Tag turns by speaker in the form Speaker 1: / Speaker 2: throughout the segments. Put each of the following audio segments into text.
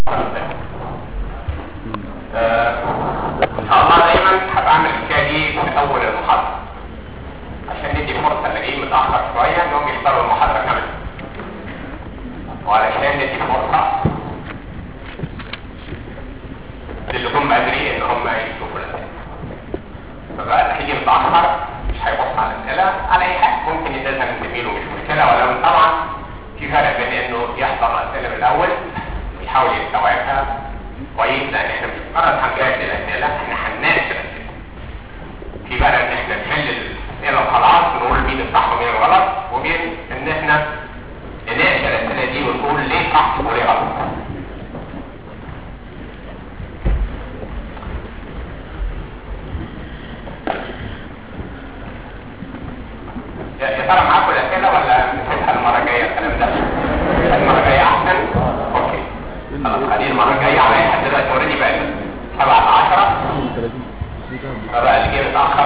Speaker 1: آه، ان شاء الله دايما هبعمل الحكايه دي في اول المحاضره عشان ندي فرصه اللي جايين متاخر شويه انهم يحضروا المحاضره كامله وعلشان ندي فرصه للي هم بدري ان هم يشوفوا الاسئله فبقى اللي هيجي متاخر مش هيبص على الاسئله على اي حاجه ممكن يدلها من زميله مش مشكله ولو طبعا في فرق بين انه يحضر الاسئله من الاول ويحاول يستوعبها كويس لان احنا مش مجرد هنجاهز الاسئله احنا هنناقش الاسئله في فرق ان احنا نحل الاسئله وخلاص ونقول مين الصح ومين الغلط وبين ان احنا نناقش الاسئله دي ونقول ليه صح وليه غلط يا يا ترى معاكم الاسئله ولا نسيبها المره الجايه الكلام ده المره الجايه احسن اوكي خلاص خلينا المره الجايه على اي حد دلوقتي اوريدي بقت 7 10 فبقى اللي جه متاخر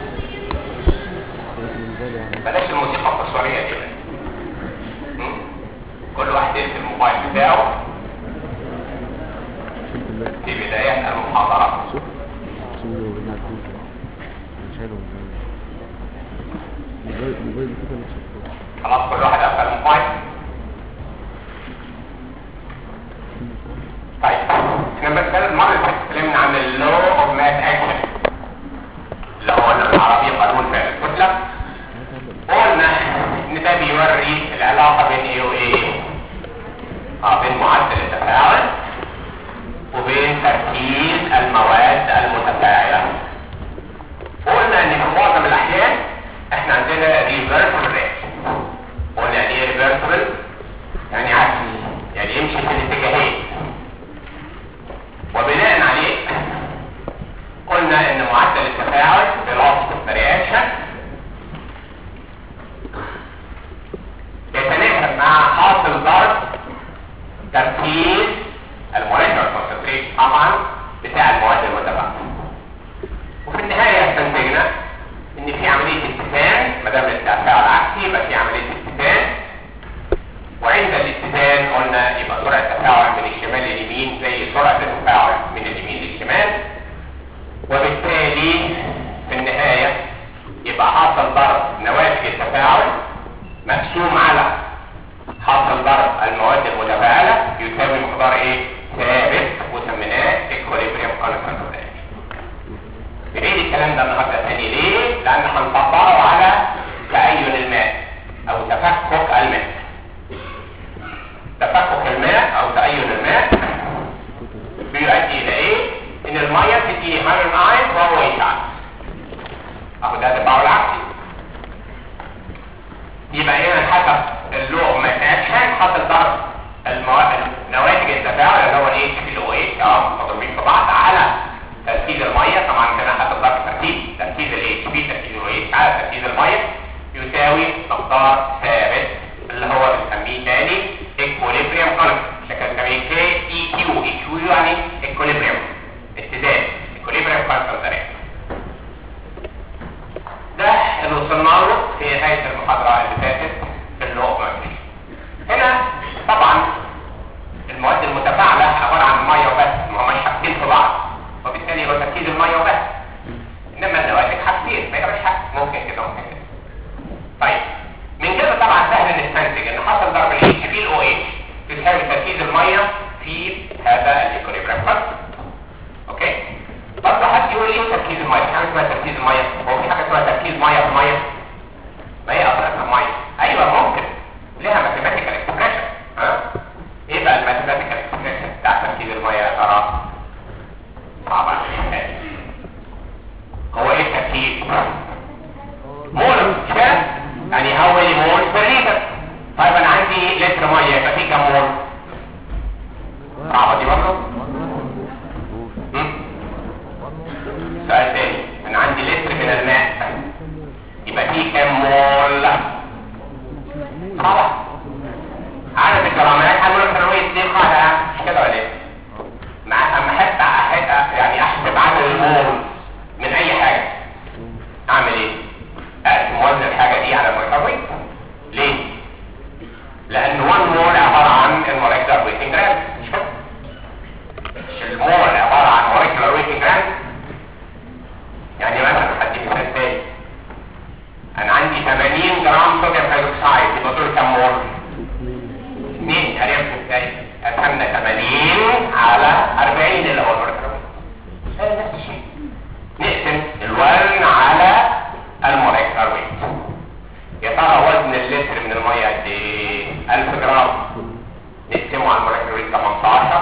Speaker 1: بلاش الموسيقى التصويريه دي م? كل واحد يقفل الموبايل بتاعه في بدايات المحاضره خلاص كل واحد قفل الموبايل طيب احنا بنتكلم المره اللي فاتت اتكلمنا عن اللو اوف ماس اكشن اللي هو قلنا بالعربي قانون فعل الكتله قلنا ان ده بيوري العلاقه بين ايه وايه اه بين معدل التفاعل وبين تركيز المواد المتفاعله قلنا ان في معظم الاحيان احنا عندنا ريفرسبل رياكشن قلنا يعني ايه ريفرسبل يعني عكسي يعني يمشي في الاتجاهين وبناء عليه قلنا ان معدل التفاعل velocity of the reaction يتناسب مع حاصل ضرب تركيز الموليكولر concentration طبعا بتاع المواد المتفاعله وفي النهايه استنتجنا ان في عمليه اتزان ما دام التفاعل عكسي يبقى في عمليه اتزان وعند الاتزان قلنا يبقى سرعه التفاعل من الشمال لليمين زي سرعه التفاعل من اليمين للشمال وبالتالي في النهايه يبقى حاصل ضرب نواتج التفاعل مقسوم على حاصل ضرب المواد المتفاعله يساوي مقدار ايه؟ ثابت وسميناه equilibrium constant بنعيد الكلام ده النهارده تاني ليه؟ لان هنطبقه على تأين الماء او تفكك الماء تفكك الماء او تأين الماء بيؤدي الى ايه؟ ان المية تديني هيدروجين ايون وهو يشعل اهو ده التفاعل العكسي يبقى هنا حسب اللو ماس اكشن حصل ضرب المواد نواتج التفاعل اللي هو الايه في الاو اتش اه مضروبين في بعض على تركيز الميه طبعا كده حسب ضرب تركيز تركيز الاتش بي تركيز الاو اتش على تركيز الميه يساوي مقدار ثابت اللي هو بنسميه تاني ايكوليبريم كونست عشان بنسميه كي اي كيو اي كيو يعني ايكوليبريم اتزان ايكوليبريم كونست ده اللي وصلنا له في نهايه المحاضره اللي فاتت في اللوب هنا طبعا المواد المتفاعله عباره عن ميه وبس ما هماش حاجتين في بعض وبالتالي هو تركيز الميه وبس انما النواتج حاجتين ما يبقاش حاجه ممكن كده ممكن كده طيب من كده طبعا سهل نستنتج ان حصل ضرب الاتش في الاو اتش تساوي تركيز الميه في هذا الايكوليبريم اوكي برضه حد يقول لي تركيز الميه في حاجه اسمها تركيز الميه هو في حاجه اسمها تركيز ميه في ميه ما هي اصلا ميه ايوه ممكن لها ماثيماتيكال اكسبريشن ها ايه بقى الماثيماتيكال اكسبريشن بتاع تركيز الميه يا ترى صعب على هو ايه التركيز مول مش كده يعني هو لي مول بير لتر طيب انا عندي لتر ميه يبقى فيه كام مول صعبه دي برضه سؤال تاني انا عندي لتر من الماء يبقى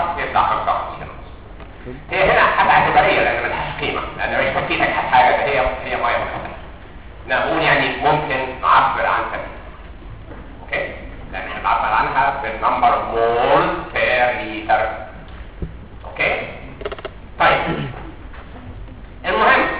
Speaker 1: 10 يطلع 55 ونص هي هنا حاجه اعتباريه لان ملهاش قيمه لان مش تركيزك حاجه ده هي هي ميه بس نقول يعني ممكن نعبر عن تركيز اوكي لان احنا بنعبر عنها بالنمبر مول بير لتر اوكي طيب المهم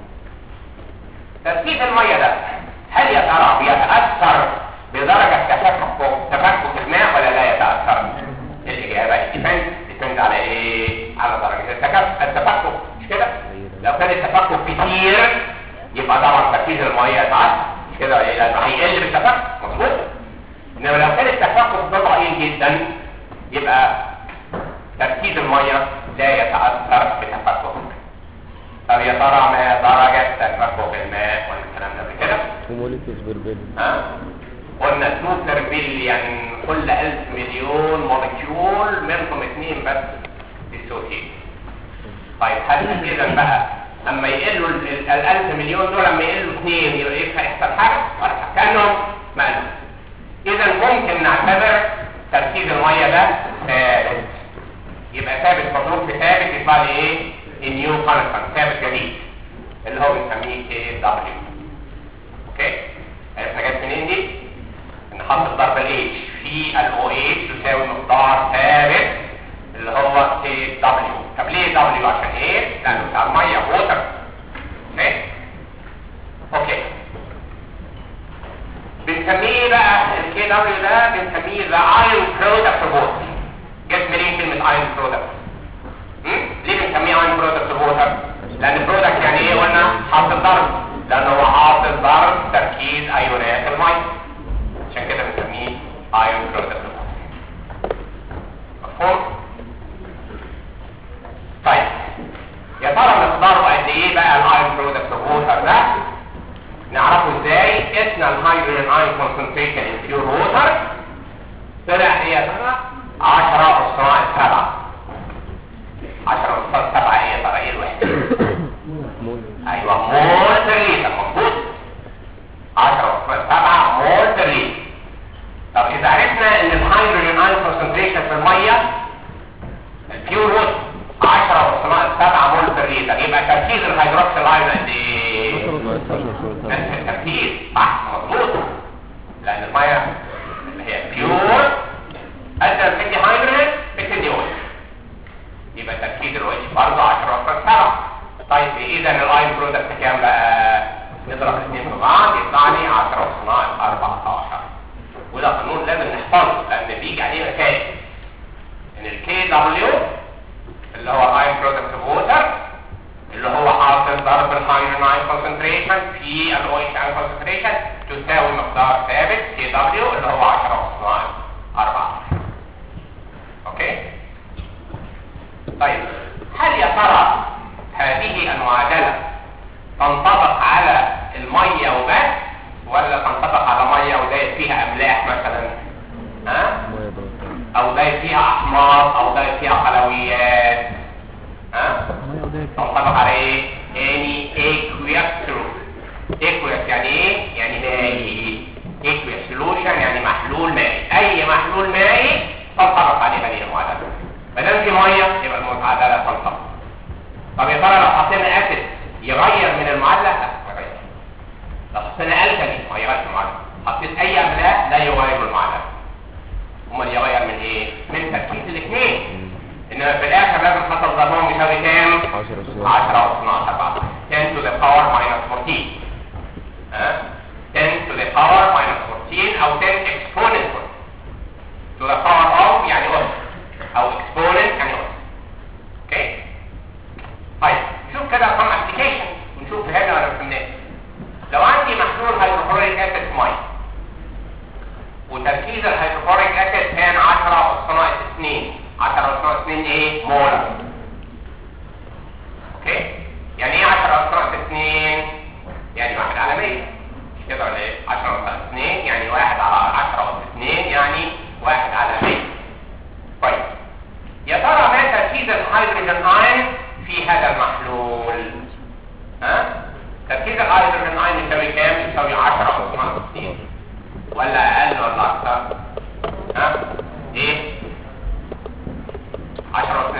Speaker 1: تركيز الميه ده هل يا ترى بيتاثر بدرجه تفكك تفكك الماء ولا لا يتاثر الاجابه ديبند ديبند على ايه على درجه التكف- التفكك مش كده لو كان التفكك كتير يبقى طبعا تركيز الميه يتاثر مش كده ولا ايه لانه هيقل بالتفكك مظبوط انما لو كان التفكك ده ضئيل جدا يبقى تركيز الميه لا يتاثر بتفكك طب يا ترى ما درجه تفكك الماء والكلام ده كده
Speaker 2: كوموليتيف بربل
Speaker 1: ها قلنا 2 بير بليون كل 1000 مليون مولكيول منهم اثنين بس ديسوسيت طيب هل اذا بقى اما يقلوا ال 1000 مليون دول لما يقلوا اثنين يبقى ايه هيحصل حاجه ولا حاجة. كانهم مقلوب اذا ممكن نعتبر تركيز الميه ده ثابت يبقى ثابت مضروب في ثابت يطلع لي ايه النيو كونستانت ثابت جديد اللي هو بنسميه كي دبليو اوكي عرفنا جت منين دي ان حط ضرب الاتش في الاو اتش يساوي مقدار ثابت اللي هو كي دبليو طب ليه دبليو عشان ايه لانه بتاع الميه ووتر اوكي اوكي بنسميه ايه بقى الكي دبليو ده بنسميه ذا ايرون برودكت ووتر جت منين كلمه ايرون برودكت ليه بنسميه ايرون برودكت ووتر لان برودكت يعني ايه قلنا حاصل ضرب لانه هو حاصل ضرب تركيز ايونات الميه عشان كده بنسميه ايون برودكت مفهوم طيب يا ترى مقداره قد ايه بقى الايون برودكت ووتر ده نعرفه ازاي قسنا الهيدروجين ايون كونسنتريشن ان بيور ووتر طلع ايه يا ترى 10 اسرار 7 10 اسرار 7 ايه يا ترى ايه الوحده
Speaker 2: مول
Speaker 1: ايوه مول بر لتر مظبوط 10 7 مول بر لتر طب اذا عرفنا ان الهيدروجين ايون كونسنتريشن في الميه البيور ووتر 10 وصناعة 7 مول بر لتر يبقى تركيز الهيدروكسيل ايون قد ايه؟ نفس التركيز صح مظبوط لان الميه اللي هي بيور قد بتدي هيدروجين بتدي ووتر يبقى تركيز الوش برضه 10 اكتر 7 طيب اذا الاين برودكت كام بقى نضرب الاثنين في بعض يطلع لي 10 وصناعة 14 وده قانون لازم نحفظه لان بيجي عليه مسائل ان الكي دبليو اللي هو الاين برودكت ووتر اللي هو حاصل ضرب الهيدروجين ايون كونسنتريشن في الاو اتش ايون كونسنتريشن تساوي مقدار ثابت كي دبليو اللي هو 10 وصناعة 14 اوكي طيب هل يا ترى هذه المعادلة تنطبق على المية وبس ولا تنطبق على مية ودايت فيها أملاح مثلا ها
Speaker 2: ميه ضغط
Speaker 1: أو دايت فيها أحماض أو دايت فيها قلويات ها
Speaker 2: ميه ودايت
Speaker 1: تنطبق على ايه any aqueous solution aqueous يعني ايه يعني مائي aqueous solution يعني محلول مائي اي محلول مائي تنطبق عليه هذه المعادله ما دام في ميه يبقى المعادله تنطبق طب يا ترى لو حطينا اسيد يغير من المعادله لا ما يغيرش لو حطينا الكالي ما يغيرش المعادله حطيت اي املاح لا يغير المعادله امال يغير من ايه من تركيز الاثنين انما في الاخر لازم حصل ضربهم يساوي كام
Speaker 2: 10 سنين
Speaker 1: 10 او 12 بعض 10 to the power minus 14 ها 10 to the power minus 14 او 10 exponent to the power of يعني أس او exponent يعني أس اوكي طيب نشوف كده كم ابلكيشن ونشوف فهمنا ولا ما فهمناش لو عندي محلول هيدروكلوريك اسيد في ميه وتركيز الهيدروكلوريك اسيد كان 10 صناعة 2 10 صناعة 2 ايه مولر اوكي يعني ايه 10 صناعة 2 يعني 1 على 100 مش كده ولا ايه 10 صناعة 2 يعني 1 على 10 أس 2 يعني 1 على 100 طيب يا ترى ما تركيز الهيدروجين ايون في هذا المحلول ها تركيز الهيدروجين ايون يساوي كام يساوي 10 صناعة 2 ولا اقل ولا اكتر ها ايه 10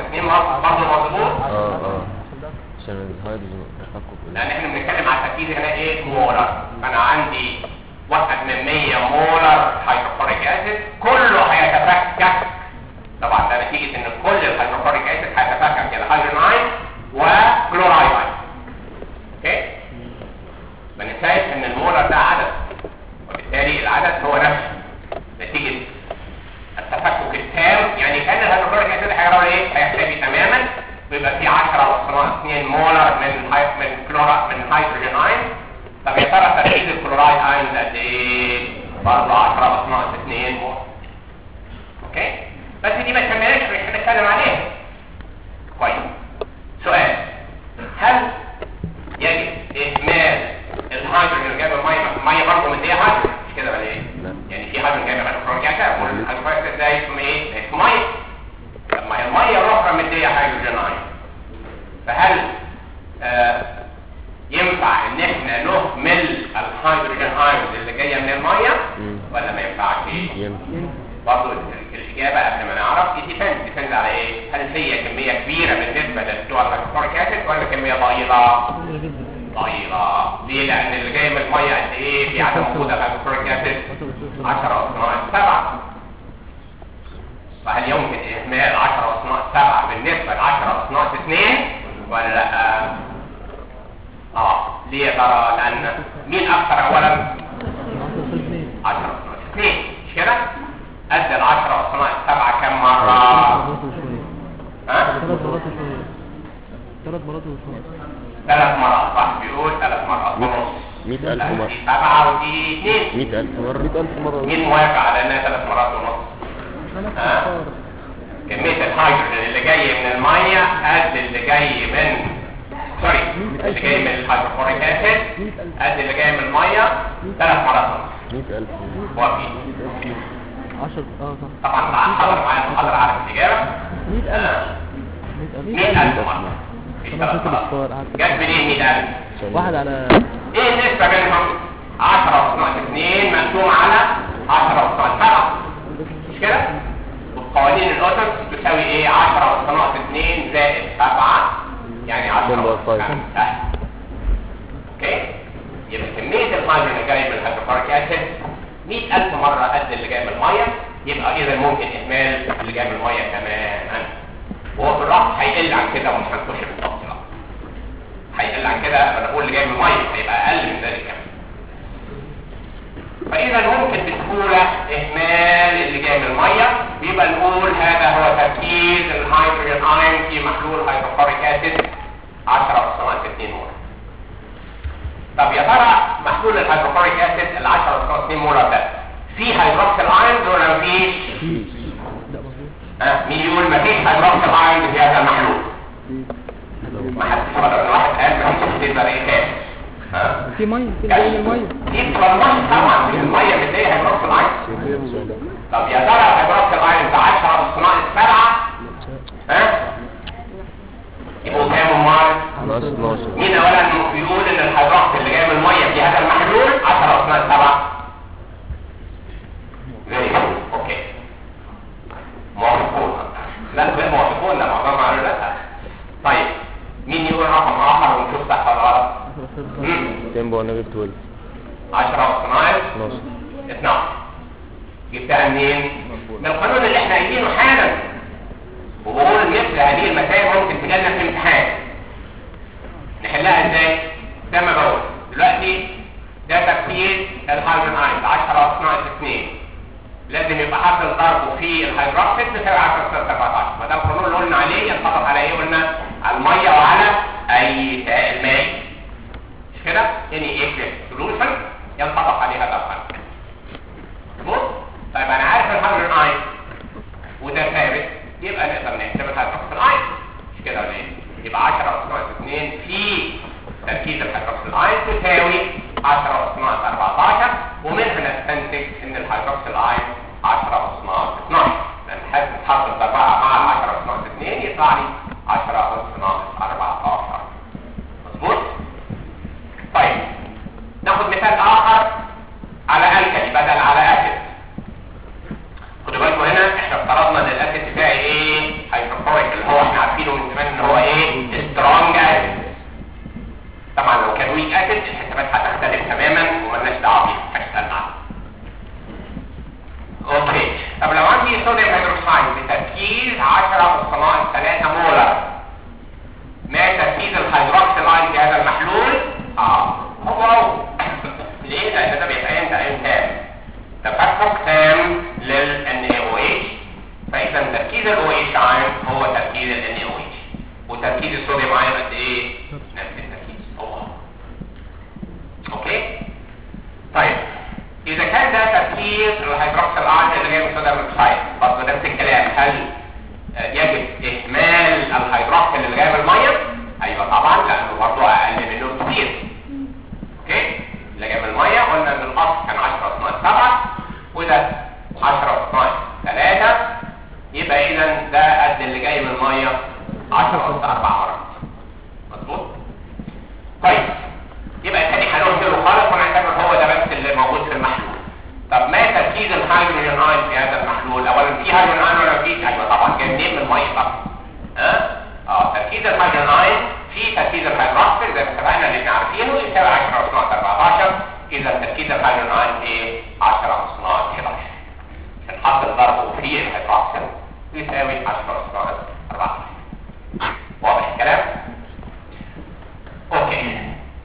Speaker 1: 2 برضه مظبوط
Speaker 2: اه اه عشان الهيدروجين تفكك
Speaker 1: لان احنا بنتكلم على التركيز هنا ايه مولر فانا عندي واحد من 100 مولر هيدروكلوريك اسيد كله هيتفكك طبعا ده نتيجه ان كل الهيدروكلوريك اسيد هيتفكك الى هيدروجين ايون وكلورايد ايون اوكي فانا شايف ان المولر ده عدد وبالتالي العدد هو نفسه نتيجه التفكك التام يعني كان الهيدروكلوريك اسيد هيقرا ايه هيختفي تماما ويبقى في 10 وصناعه 2 مولر من هاي من كلورا من هيدروجين ايون طب يا ترى تركيز الكلورايد ايون قد ايه برضه 10 وصناعه 2 مولر اوكي بس دي ما تهمناش مش هنتكلم عليها كويس سؤال هل يجب اهمال الهيدروجين اللي جايب الميه الميه برضه مديه هيدروجين مش كده ولا ايه
Speaker 2: لا.
Speaker 1: يعني في هيدروجين جايب هيدروكلوريك اسيد والهيدروكلوريك اسيد ده اسمه ايه اسمه ميه لما هي الميه الاخرى مديه هيدروجين ايون فهل آه ينفع ان احنا نهمل الهيدروجين ايون اللي جايه من الميه
Speaker 2: مم.
Speaker 1: ولا ما ينفعش
Speaker 2: يمكن
Speaker 1: برضه الاجابه قبل ما نعرف دي ديبند ديبند على ايه هل هي كميه كبيره بالنسبه للدول الهيدروكلوريك اسيد ولا كميه ضئيله ضئيله ليه لان اللي جاي من الميه قد ايه في عدم وجود الهيدروكلوريك اسيد 10 وصناعه 7 فهل يمكن اهمال 10 وصناعه 7 بالنسبه ل 10 وصناعه 2 ولا لا اه ليه يا ترى لان مين اكثر اولا 10 وصناعه 2 مش كده قد ال 10 وصناعه 7 كم مره ها
Speaker 3: ثلاث مرات وشوية ثلاث مرات وشوية
Speaker 1: ثلاث مرات صح بيقول ثلاث مرات ونص
Speaker 2: مئة ألف مرة
Speaker 1: سبعة ودي اثنين
Speaker 2: مئة ألف مرة
Speaker 3: مئة ألف مرة
Speaker 1: مين موافق على انها ثلاث مرات ونص ها؟ كمية الهيدروجين اللي جاي من المية قد اللي جاي من سوري اللي جاي من الهيدروكلوريك اسيد قد اللي جاي من المية ثلاث مرات ونص
Speaker 2: مئة ألف
Speaker 1: موافقين
Speaker 3: عشر اه صح
Speaker 1: طبعا مع حضر معايا المحاضرة عارف الإجابة
Speaker 3: مئة ألف
Speaker 1: آه،
Speaker 3: مئة ألف
Speaker 1: 100000 مرة مش
Speaker 3: أنا
Speaker 1: ثلاث
Speaker 3: فاكر
Speaker 1: مرات
Speaker 3: الصور قعدت
Speaker 1: جت منين 100000
Speaker 2: عشان-
Speaker 3: واحد على
Speaker 1: ايه النسبة بينهم 10 وصناعة 2 مقسوم على 10 وصناعة 7 مش كده وقوانين الاوتوس تساوي ايه 10 وصناعة 2 زائد 7 يعني 10
Speaker 2: Number five.
Speaker 1: وخمسة. اوكي يبقى كمية الهيدروجين اللي جاي من الهيدروكلوريك اسيد 100000 مرة قد اللي جاي من المية يبقى اذا ممكن اهمال اللي جاي من المية تماما وهو بالراحة هيقل عن كده ومش هنخش في التفصيلات هيقل عن كده انا بقول اللي جاي من الميه هيبقى اقل من ذلك كمان فاذا ممكن بسهوله اهمال اللي جاي من الميه بيبقى نقول هذا هو تركيز الهيدروجين ايون في محلول هيدروكلوريك اسيد 10 وصناعه 2 مول طب يا ترى محلول الهيدروكلوريك اسيد ال 10 وصناعه 2 مول ده فيه هيدروكسيل ايونز ولا مفيش؟
Speaker 3: لا مظبوط
Speaker 1: ها مين يقول مفيش هيدروكسيل ايونز في هذا المحلول؟ ما حدش ولا واحد قال مفيش تقدر ايه تاني ها
Speaker 3: في مية في اللي جاي من المية
Speaker 1: دي والله طبعا في الميه مديه هيدروكس الايون طب يا ترى هيدروكس الايون ده 10 صناعه 7 ها يبقوا كام امال
Speaker 2: ناقص 12
Speaker 1: مين اولا بيقول ان الهيدروكس اللي جاي من الميه في هذا المحلول 10 صناعه 7 زي اوكي موافقون لا غير موافقون لا معظم قالوا لا طيب مين يقول رقم اخر ونشوف صح ولا غلط مم.
Speaker 2: تيمبو نيجاتيف 12
Speaker 1: 10 صناعه
Speaker 2: 12
Speaker 1: 12 جبتها منين؟ من القانون اللي احنا قايلينه حالا وبقول مثل هذه المسائل ممكن تجيلنا في امتحان نحلها ازاي؟ زي ما بقول دلوقتي ده تركيز الهيدروجين ايون 10 12 2 لازم يبقى حاصل ضربه في الهيدروكسيد بيساوي 10 سالب 14 ما ده القانون اللي قلنا عليه ينطبق على ايه قلنا على الميه وعلى اي سائل مائي مش كده؟ يعني ايه سولوشن ينطبق عليه هذا القانون مظبوط طيب انا عارف الهيدروجين ايون وده ثابت يبقى نقدر نحسب الهيدروكسيد ايون مش كده ولا ايه يبقى 10 ناقص 2 في تركيز الهيدروكسيد ايون تساوي 10 ناقص 14 ومنها نستنتج ان الهيدروكسيد ايون 10 ناقص 12 لان حاسب حرف الضربعه مع ال 10 ناقص 2 يطلع لي 10 ناقص 14 مظبوط طيب ناخد مثال اخر على الكلي بدل على اسيد خدوا بالكم هنا احنا افترضنا ان الاسيد بتاعي ايه هيدروكلوريك اللي هو احنا وتركيز الصوديوم ايون قد ايه نفس التركيز هو اوكي طيب اذا كان ده تركيز الهيدروكسيل ايون اللي جاي من صوديوم اوكسايد برضه نفس الكلام هل آه، يجب اهمال الهيدروكسيل اللي جاي من الميه ايوه طبعا لانه برضه اقل منه كتير اوكي اللي جاي من الميه قلنا ان الاصل كان 10 12 7 وده 10 12 3 يبقى اذا ده قد اللي جاي من الميه 10 أس 4 مرات مظبوط طيب يبقى الثاني هنهمله خالص ونعتبر هو ده بس اللي موجود في المحلول طب ما تركيز الهيدروجين ايون في هذا المحلول اولا في هيدروجين ايون ولا مفيش ايوه طبعا جاي منين من الميه طبعا ها اه تركيز الهيدروجين ايون في تركيز الهيدروكسيد زي ما اتفقنا اللي احنا عارفينه يساوي 10 أس 14 اذا تركيز الهيدروجين ايون ايه 10 أس 11 الحظ ضربه في الهيدروكسيد يساوي 10 أس 14 واضح الكلام؟ اوكي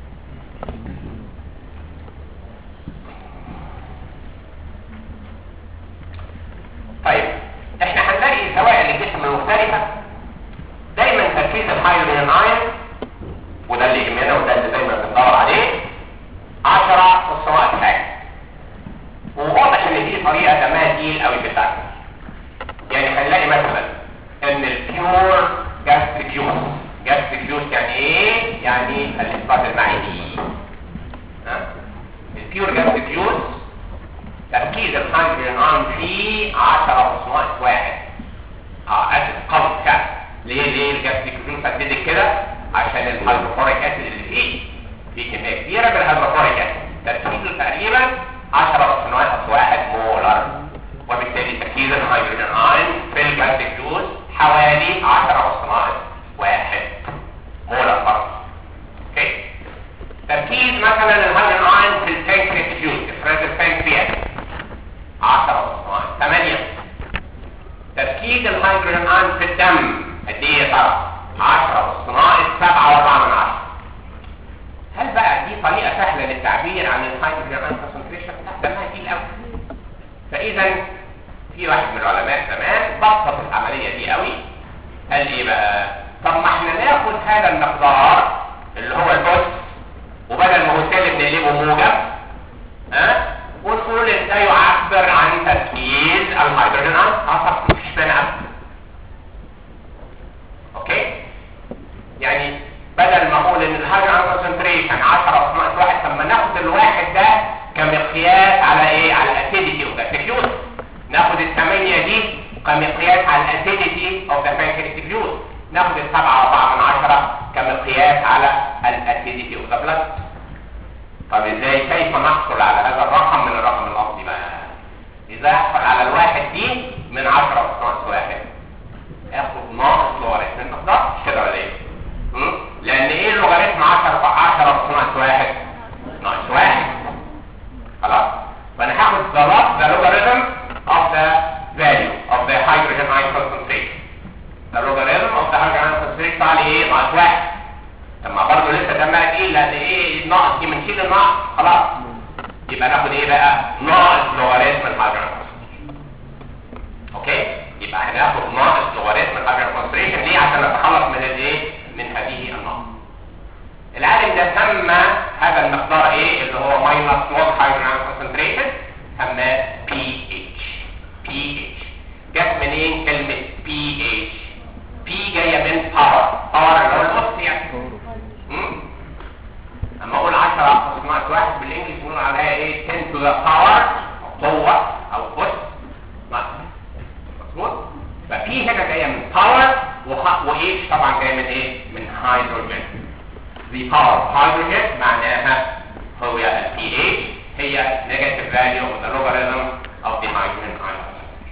Speaker 1: طيب احنا هنلاقي سوائل الجسم المختلفة دايما تركيز الهيدروجين ايون وده اللي يهمنا وده اللي دايما بندور عليه 10 أسرات حاجة وواضح ان دي طريقة دمها تقيل قوي في التعامل يعني هنلاقي مثلا ان البيور جاستريك جوس جاستريك جوس يعني ايه؟ يعني الاسقاط المعدي ها؟ البيور جاستريك جوس تركيز الهيدروجين ايون فيه 10 أسرات واحد اه اسف قوي فعلا ليه ليه الجاستريك جوس هتدي كده عشان الهيدروكلوريك اسيد اللي فيه في كميه كبيره من الهيدروكلوريك اسيد تركيزه تقريبا 10 أس واحد مولر وبالتالي تركيز الهيدروجين ايون في الجاستريك جوز حوالي 10 أس واحد مولر برضه اوكي تركيز مثلا الهيدروجين ايون في البنكرياس جوز افراز البنكرياس 10 أس 8 تركيز الهيدروجين ايون في الدم قد ايه يا ترى 10 أس ناقص 7 و4 من 10 هل بقى دي طريقة سهلة للتعبير عن الهيدروجين ايون كونسنتريشن؟ لا ده تقيل قوي. فإذا في واحد من العلماء زمان بسط العملية دي قوي قال ايه بقى؟ طب ما احنا ناخد هذا المقدار اللي هو الأس وبدل ما هو سالب نقلبه موجب ها؟ ونقول ان ده يعبر عن تركيز الهيدروجين ايون اه صح مفيش مانع اوكي؟ يعني بدل ما اقول ان الهيدروجين كونسنتريشن 10 أس ناقص واحد طب ما ناخد الواحد ده كمقياس على ايه؟ على الاسيديتي اوف ذا تيفيوز ناخد الثمانية دي كمقياس على الاسيديتي اوف ذا بانكرياتيك جوز ناخد السبعة أربعة من عشرة كمقياس على الاسيديتي اوف ذا بلاد طب ازاي كيف نحصل على هذا الرقم من الرقم الاصلي بقى؟ اذا احصل على الواحد دي من 10 أس ناقص واحد اخد ناقص لوغاريتم المقدار مش كده ولا ايه؟ م? لان ايه اللوغاريتم 10 10 أس ناقص واحد؟ ناقص واحد خلاص؟ فانا هاخد the log the logarithm of the value of the hydrogen ion concentration the logarithm of the hydrogen ion concentration طلع لي ايه؟ ناقص واحد طب ما برضه لسه دمها تقيل لان ايه الناقص دي بنشيل الناقص خلاص يبقى ناخد ايه بقى؟ ناقص لوغاريتم الهيدروجين concentration اوكي؟ يبقى هناخد ناقص لوغاريتم الهيدروجين concentration ليه؟ عشان نتخلص من الايه؟ من هذه الناقص العالم ده سمى هذا المقدار ايه اللي هو minus log hydrogen concentration سماه pH pH جت منين كلمة pH P جاية من power power اللي هو الأس يعني مم؟ اما اقول 10 أس ناقص واحد بالانجلش بنقول عليها ايه 10 to the power قوة او أس ناقص مظبوط ففي هنا جاية من power وH وH طبعا جاية من ايه من hydrogen the power of hydrogen معناها هو ال pH هي negative value of the logarithm of the hydrogen ion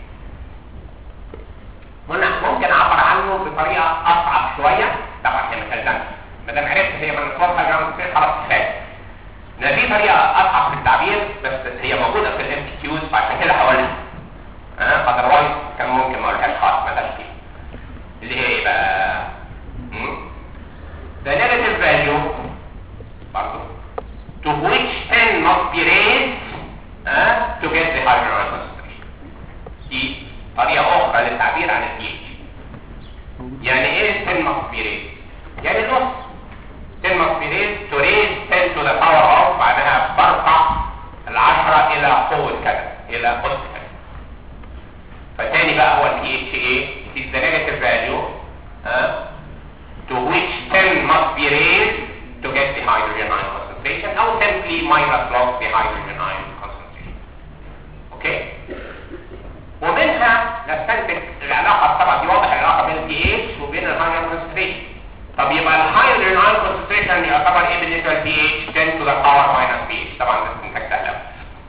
Speaker 1: هنا ممكن اعبر عنه بطريقه اصعب شويه طبعا هي ما تلزمش ما دام عرفت هي من الفورمه جرام خلاص كفايه ان في طريقه اصعب في التعبير بس هي موجوده في الام تي كيوز فعشان كده هقولها ها اذروايز كان ممكن ما اقولهاش خالص ما فيها اللي هي ايه بقى مم؟ the negative value برضو to which 10 must be raised uh, to get the hydrogen ion concentration دي طريقة أخرى للتعبير عن ال pH يعني ايه 10 must be raised يعني النص 10 must be raised to raise 10 to the power of معناها برفع العشرة إلى قوة كذا إلى قوة كذا فالتاني بقى هو ال PHA it is the negative value uh, to which 10 must be raised to get the hydrogen ion concentration أو simply minus log the hydrogen ion concentration اوكي ومنها نستنتج العلاقة طبعا دي واضح العلاقة بين ال pH وبين الهايدروجين concentration طب يبقى الهايدروجين ion concentration يعتبر ايه بالنسبة لل pH 10 to the power minus pH طبعا ده استنتاج سهل أوي.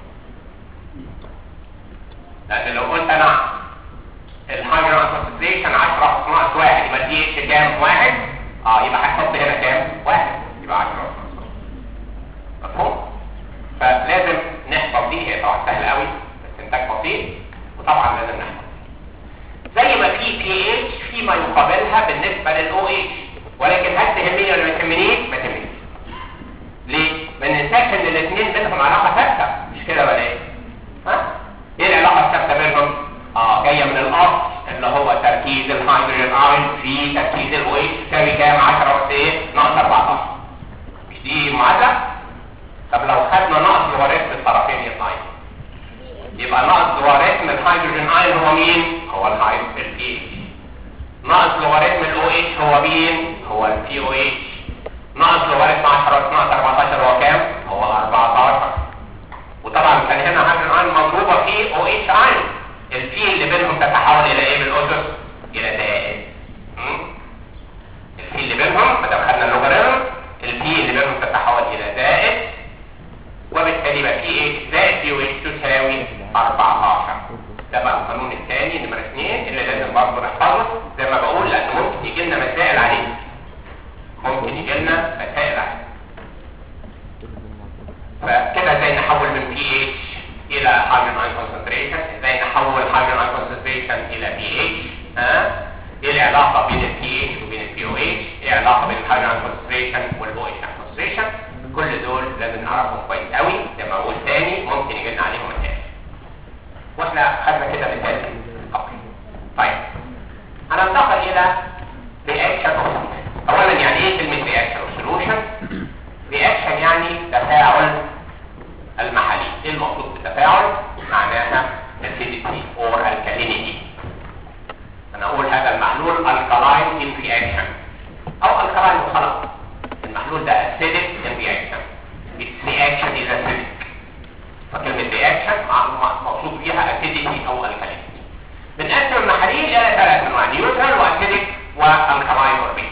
Speaker 1: لأن لو قلت أنا الهايدروجين concentration 10 ناقص واحد يبقى ال pH كام؟ واحد اه يبقى هتحط هنا كام؟ واحد يبقى 10 مفهوم؟ فلازم نحفظ دي هي طبعا سهله قوي استنتاج بسيط وطبعا لازم نحفظ زي ما في بي اتش في ما يقابلها بالنسبه للاو اتش ولكن هل تهمني ولا ما تهمنيش؟ ما تهمنيش ليه؟ ما ننساش ان الاثنين بينهم علاقه ثابته مش كده ولا ايه؟ ها؟ ايه العلاقه الثابته بينهم؟ اه جايه من الاصل اللي هو تركيز الهيدروجين ايون في تركيز الاو اتش تساوي كام 10 بس ايه؟ ناقص 14 مش دي معادله؟ طب لو خدنا نقص لوارث الطرفين يطلع ايه؟ يبقى نقص لوارث من الهيدروجين ايون هو مين؟ هو الهيدروجين البي اتش نقص لوارث من الاو اتش هو مين؟ هو البي او اتش نقص لوارث 10 ناقص 14 هو كام؟ هو 14 وطبعا كان هنا هيدروجين ايون مضروبه في او اتش ايون البي اللي بينهم تتحول الى ايه بالاسس؟ الى دائم م? البي اللي بينهم ما دام خدنا اللوغاريتم البي اللي بينهم تتحول الى زائد وبالتالي يبقى بي اتش زائد بي اتش تساوي 14 ده بقى القانون الثاني نمرة 2 اللي لازم برضه نحفظه زي ما بقول لان ممكن يجي لنا مسائل عليه ممكن يجي لنا مسائل عليه فكده ازاي نحول من بي اتش الى هيدروجين ايون كونسنتريشن ازاي نحول هيدروجين ايون كونسنتريشن الى بي اتش ها ايه العلاقه بين البي اتش وبين البي او اتش ايه العلاقه بين الهيدروجين ايون كونسنتريشن والاو اتش كونسنتريشن كل دول لازم نعرفهم كويس قوي زي ما بقول تاني ممكن يجي لنا عليهم مسائل واحنا خدنا كده مثال اوكي طيب هننتقل الى رياكشن اوف اولا يعني ايه كلمه رياكشن اوف سولوشن رياكشن يعني تفاعل المحلي ايه المقصود بالتفاعل معناها acidity or alkalinity انا اقول هذا المحلول alkaline in reaction او alkaline وخلاص المحلول ده acidic in reaction its reaction is acidic فكلمة reaction مقصود بيها acidity او alkalinity بنقسم المحاليل الى ثلاث انواع نيوترال واسيديك والكلاين اوربيت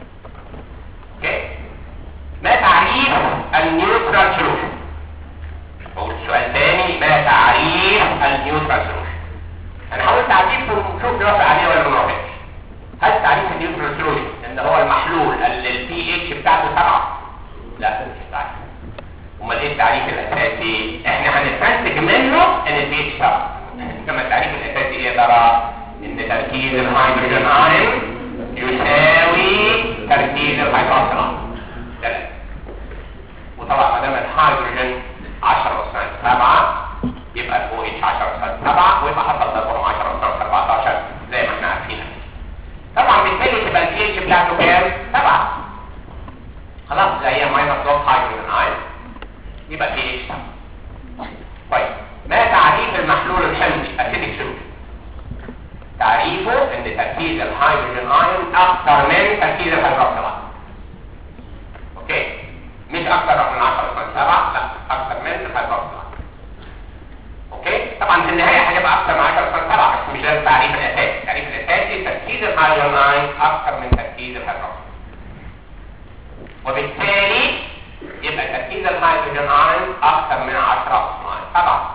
Speaker 1: اوكي ما تعريف النيوترال سولوشن بقول سؤال تاني ما تعريف النيوترال سولوشن انا حاولت تعريفه ونشوف نوافق عليه ولا ما نوافقش هل تعريف النيوترال سولوشن ان هو المحلول اللي البي اتش بتاعته سبعه لا مش تعريف امال ايه التعريف الاساسي احنا هنستنتج منه ان البي اتش سبعه انما التعريف الاساسي ايه يا ترى ان تركيز الهيدروجين ايون يساوي تركيز الهيدروجين ايون ثلاثة وطبعا ما دام الهيدروجين 10 أسنان 7 يبقى ال OH 10 أسنان 7 ويبقى حصل ضربهم 10 أسنان 14 زي ما احنا عارفين طبعا بالتالي تبقى ال pH بتاعته كام؟ 7 خلاص زي هي ماينس دوت هيدروجين ايون يبقى pH 7 طيب ما تعريف المحلول الحمضي acidic solution تعريفه ان تركيز الهيدروجين ايون اكثر من تركيز الهيدروكسيل ايون اوكي مش اكثر من 10 من 7 لا اكثر من الهيدروكسيل اوكي طبعا في النهايه هتبقى اكثر من 10 من 7 بس مش ده التعريف الاساسي التعريف الاساسي تركيز الهيدروجين ايون اكثر من تركيز الهيدروكسيل وبالتالي يبقى تركيز الهيدروجين ايون اكثر من 10 من 7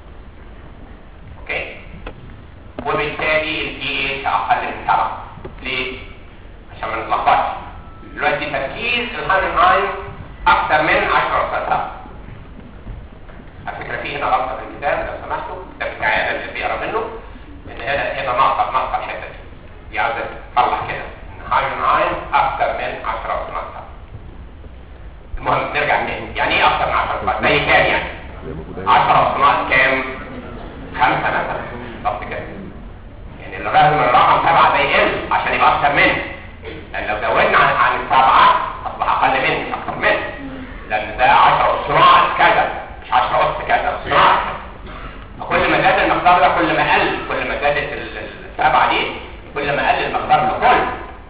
Speaker 1: اوكي وبالتالي البي اتش اقل من 7 ليه عشان ما نتلخبطش دلوقتي تركيز الهيدروجين ايون اكثر من 10 أساس 7 على فكره في هنا غلطه في الكتاب لو سمحتوا الكتاب بتاعي انا اللي بيقرا منه ان هنا هنا ناقصه ناقصه الحته دي دي عاوزه تصلح كده ان هيدروجين ايون اكثر من 10 أساس 7 المهم نرجع منين يعني ايه اكثر من 10 أساس زي كام يعني 10 أساس كام 5 مثلا بالظبط كده يعني لازم الرقم 7 ده يقل عشان يبقى اكتر منه يعني لو زودنا عن عن السبعه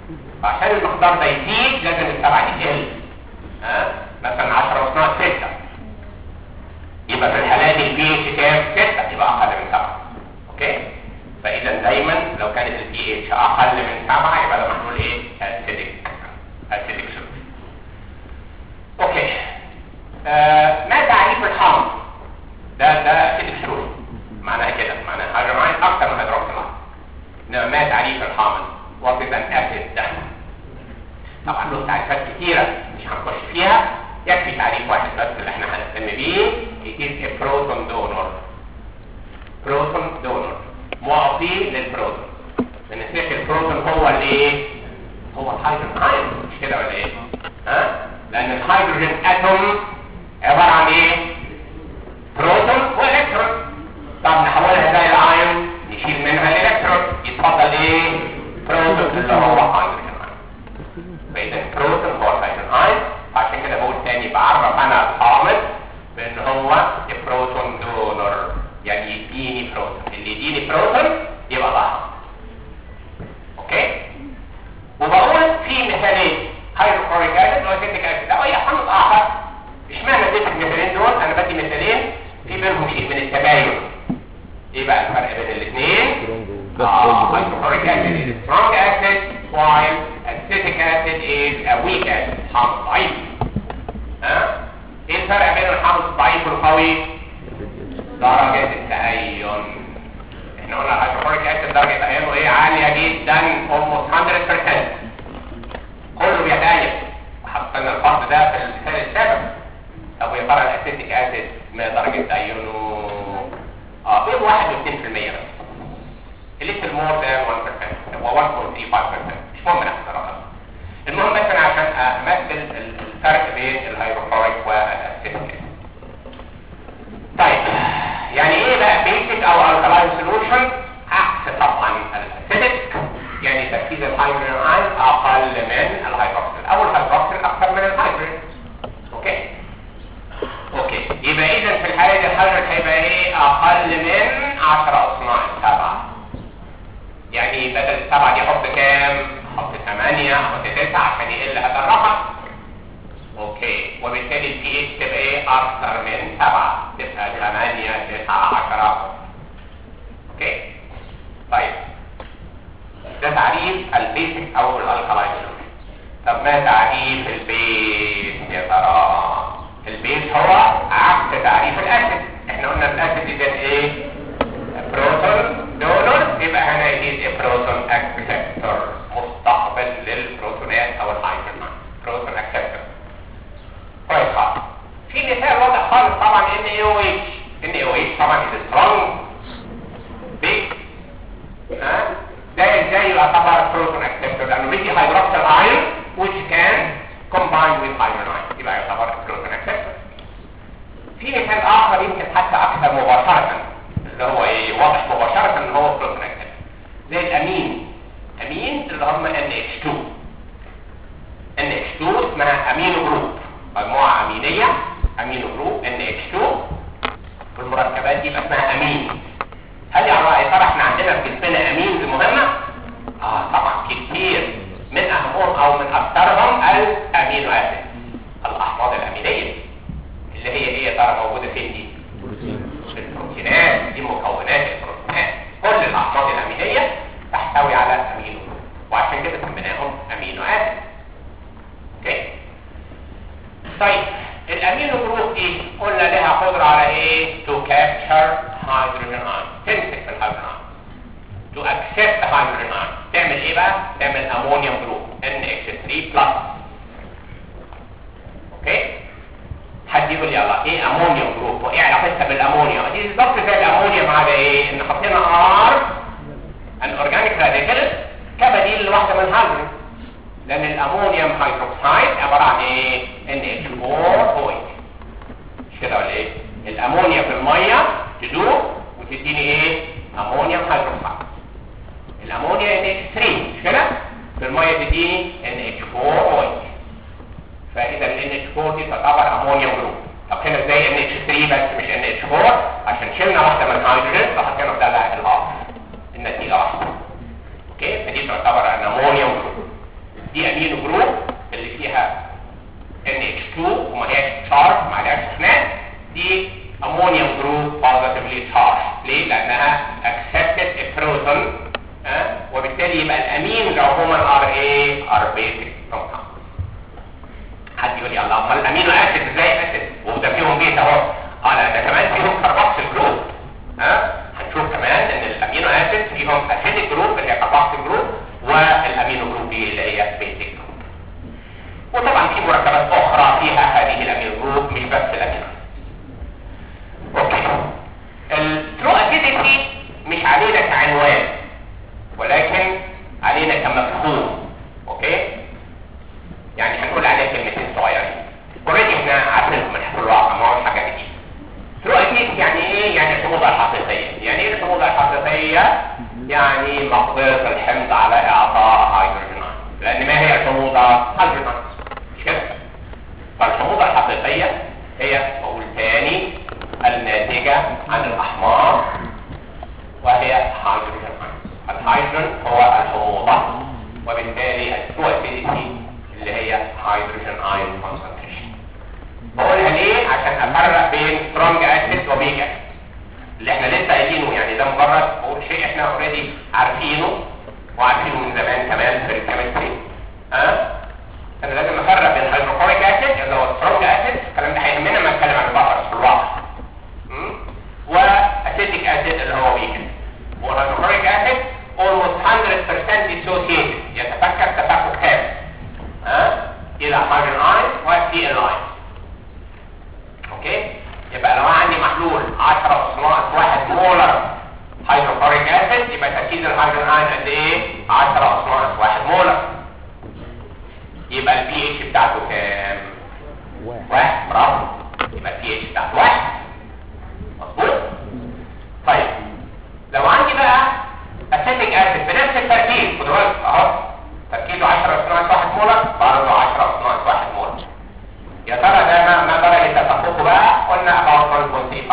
Speaker 1: فعشان المقدار ده يزيد لازم السبعه دي تقل ها مثلا 10 ناقص 6 يبقى في الحاله دي البي اتش كام 6 يبقى اقل من 7 اوكي فاذا دايما لو كانت البي اتش اقل من 7 يبقى ده محلول ايه اسيدك اسيدك سوليوشن اوكي آه ما تعريف الحمض ده ده اسيدك سوليوشن معناها كده معناها هيدروماين اكتر من هيدروكسيل انما ما تعريف الحامض what is an acid ده طبعا له تعريفات كتيرة مش هنخش فيها يكفي تعريف واحد بس اللي احنا هنهتم بيه it is a proton donor proton donor معطي للبروتون لان سيح البروتون هو الايه هو الهيدروجين ايون مش كده ولا ايه ها لان الهيدروجين اتوم عباره عن ايه بروتون والكترون طب نحولها زي الايون نشيل منها الالكترون يتفضل ايه بروتون اللي هو هيدروجين ايون فاذا البروتون هو الهيدروجين ايون عشان كده بقول تاني بعرف انا الحامض بان هو بروتون دونر يعني يديني بروتون اللي يديني بروتون يبقى ده حامض اوكي وبقول في مثالين هيدروكلوريك اسيد واسيتيك اسيد او اي حمض اخر اشمعنى اديت المثالين دول انا بدي مثالين في بينهم شيء من التباين ايه بقى الفرق بين الاثنين اه hydrochloric acid is a strong acid while acetic acid is a weak acid حمض ضعيف ها ايه الفرق بين الحمض الضعيف والقوي درجة التأين احنا قلنا الهيدروكلوريك اسيد درجة تأينه ايه عالية جدا almost 100% كله بيتأين وحطينا الفرق ده في المثال السابق طب ويا ترى الاسيتيك اسيد ما درجة تأينه اه بين 1 و 2% بس الليتل مور ذان 1% هو 1.35% مش مهم نحسب الرقم المهم بس انا عشان امثل الفرق بين الهيدروكلوريك والاسيتيك طيب يعني ايه بقى بيسك او الكلاين سولوشن عكس طبعا الاسيتيك يعني تركيز الهيدروجين ايون اقل من الهيدروكسيل او الهيدروكسيل اكثر من الهيدروجين اوكي اوكي يبقى اذا في الحاله دي الهيدروجين هيبقى ايه اقل من 10 اصناع السبعه يعني بدل السبعه دي احط كام احط 8 احط 9 عشان يقل هذا الرقم اوكي وبالتالي البي اتش تبقى ايه اكثر من 7 تبقى 8 9 10 اوكي طيب ده تعريف البيسك او الالكالاين سوليوشن طب ما تعريف البيس يا ترى البيس هو عكس تعريف الاسيد احنا قلنا الاسيد ده ايه بروتون دونر يبقى هنا يجي بروتون اكسبتور مستقبل للبروتونات او الهيدروجين بروتون اكسبتور كويس خالص في مثال واضح خالص طبعا ان اي او اتش ان اي او اتش طبعا از سترونج بيج ها ده ازاي يعتبر بروتون اكسبتور لانه بيدي هيدروكسيل ايون which can combine with hydrogen ion يبقى يعتبر بروتون اكسبتور في مثال اخر يمكن حتى اكثر مباشره اللي هو ايه واضح مباشره ان هو بروتون اكسبتور زي الامين امين اللي هم NH2 NH2 اسمها امينو جروب مجموعه امينيه امينو جروب NH2 والمركبات دي يبقى اسمها امين هل يا ترى احنا عندنا في جسمنا امين مهمه اه طبعا كتير من اهمهم او من اكثرهم الامينو اسيد الاحماض الامينيه اللي هي ايه يا ترى موجوده فين دي في البروتينات دي مكونات البروتينات كل الاحماض الامينيه تحتوي على امينو وعشان كده سميناهم امينو اسيد اوكي طيب الامينو جروب ايه قلنا لها قدره على ايه تو كابتشر هيدروجين ايون تمسك في الهيدروجين ايون to accept the hydrogen ion تعمل ايه بقى تعمل امونيوم جروب NH3 بلس اوكي حد يقول لي الله ايه امونيوم جروب وايه علاقتها بالامونيوم دي بالظبط زي الامونيوم على ايه ان حطينا ار ان اورجانيك راديكال كبديل لواحده من الهيدروجين لان الامونيوم هيدروكسيد عباره عن ايه NH4 OH مش كده ولا ايه الامونيا في الميه تدوب وتديني ايه امونيوم هيدروكسيد الامونيا NH3 مش كده في الميه تديني NH4OH فاذا ال NH4 دي تعتبر امونيوم جروب طب هنا ازاي NH3 بس مش NH4 عشان شلنا واحده من الهيدروجين فحطينا بدلها الار النتيجه واحده اوكي فدي تعتبر ان امونيوم جروب دي امينو جروب اللي فيها NH2 وما هياش تشارج ما عليهاش اثنان دي امونيوم جروب بوزيتيفلي تشارج ليه؟ لانها accepted a proton ها وبالتالي يبقى الامين عموما ار ايه؟ ار بيزك كومباوند حد يقول لي الله امال الامينو اسيد ازاي اسيد وده فيهم بيت اهو اه لا ده كمان فيهم كاربوكسيل جروب ها هنشوف كمان ان الامينو اسيد فيهم اسيدك جروب اللي هي كاربوكسيل جروب والامينو جروب دي اللي هي بيزك جروب وطبعا في مركبات اخرى فيها هذه الامينو جروب مش بس الامينو اوكي الترو اسيديتي مش علينا كعنوان ولكن علينا كمفهوم اوكي يعني هنقول عليها كلمتين صغيرين اوريدي احنا عارفينهم من حيث الواقع ما هوش حاجه جديده ترو اسيديتي يعني ايه يعني الحموضه الحقيقيه يعني ايه الحموضه الحقيقيه يعني مقدره الحمض على اعطاء هيدروجين آيون. لان ما هي الحموضه هيدروجين آيون. مش كده فالحموضه الحقيقيه هي بقول تاني الناتجه عن الاحماض وهي هيدروجين آيون. الهيدروجين هو الحموضه وبالتالي الترو اسيديتي اللي هي هيدروجين ايون كونسنتريشن بقولها ليه عشان افرق بين سترونج اسيد وبيج اسيد اللي احنا لسه قايلينه يعني ده مجرد بقول شيء احنا اوريدي عارفينه وعارفينه من زمان كمان في الكيمستري ها انا لازم افرق بين هيدروكلوريك اسيد اللي هو سترونج اسيد الكلام ده هيهمنا لما نتكلم عن البفرز في الواقع م? واسيتيك اسيد اللي هو بيج اسيد والهيدروكلوريك اسيد almost 100% dissociated يتفكك تفكك تام ها الى هيدروجين ايون وسي ال ايون اوكي يبقى لو عندي محلول 10 اس ناقص 1 مولر هيدروكلوريك اسيد يبقى تركيز الهيدروجين ايون قد ايه 10 اس ناقص 1 مولر يبقى البي اتش بتاعته كام
Speaker 2: واحد
Speaker 1: واحد برافو يبقى البي اتش بتاعته واحد مظبوط طيب لو عندي بقى اسيتيك اسيد بنفس التركيز خد بالك اهو تركيزه 10 اس ناقص 1 مولر برضه 10 اس ناقص 1 مولر يا ترى ده ما ما درجه تفقده بقى قلنا about 1.35%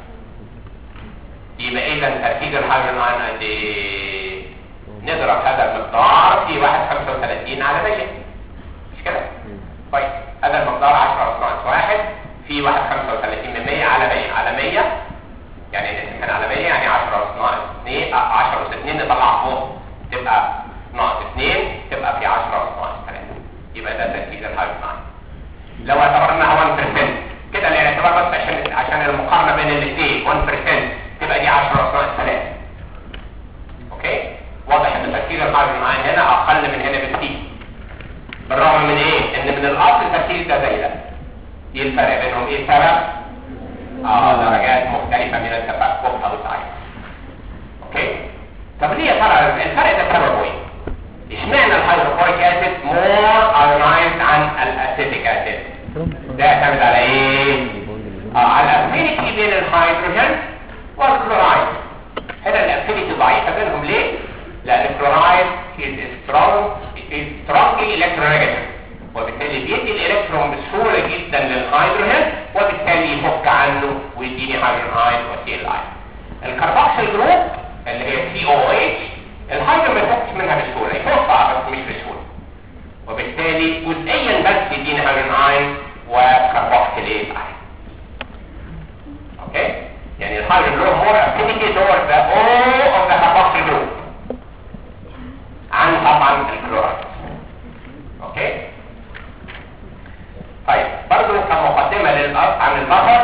Speaker 1: يبقى اذا تركيز الهيدروجين ايون قد ايه نضرب هذا المقدار في 1.35 على 100 مش كده طيب هذا المقدار 10 اس ناقص 1 في 1.35 من 100 على 100 على 100 يعني الاسم كان على 100 يعني 10 اس ناقص 2 آه، 10 اس 2 نطلع فوق تبقى ناقص 2 تبقى في 10 اس ناقص 3 يبقى ده تركيز الهيدروجين ايون لو اعتبرناها 1% كده الاعتبار بس عشان عشان المقارنه بين الاثنين 1% تبقى دي 10 اس ناقص 3 اوكي واضح ان تركيز الهيدروجين ايون هنا اقل من هنا بكتير بالرغم من ايه ان من الاصل التركيز ده زي ده ايه الفرق بينهم ايه السبب اه درجات مختلفه من التفكك او التعايش اوكي طب ليه يا ترى الفرق ده سببه ايه اشمعنى الهيدروكلوريك اسيد مور ايونايزد عن الاسيتيك اسيد ده يعتمد على ايه اه على الافينيتي بين الهيدروجين والكلورايد هنا الافينيتي ضعيفه بينهم ليه لان الكلورايد is strong is strongly electronegative وبالتالي بيدي الالكترون بسهوله جدا للهيدروجين وبالتالي يفك عنه ويديني هيدروجين ايون وسي ال ايون الكربوكسيل جروب اللي هي سي او اتش الهيدروجين ما يفكش منها بسهوله يفكها بس مش بسهوله وبالتالي جزئيا بس يديني هيدروجين ايون وكربوكسيليت ايون اوكي يعني الهيدروجين له more affinity towards the O of the carboxyl group عن طبعا الكلورايد اوكي طيب برضو كمقدمة للأرض عن البشر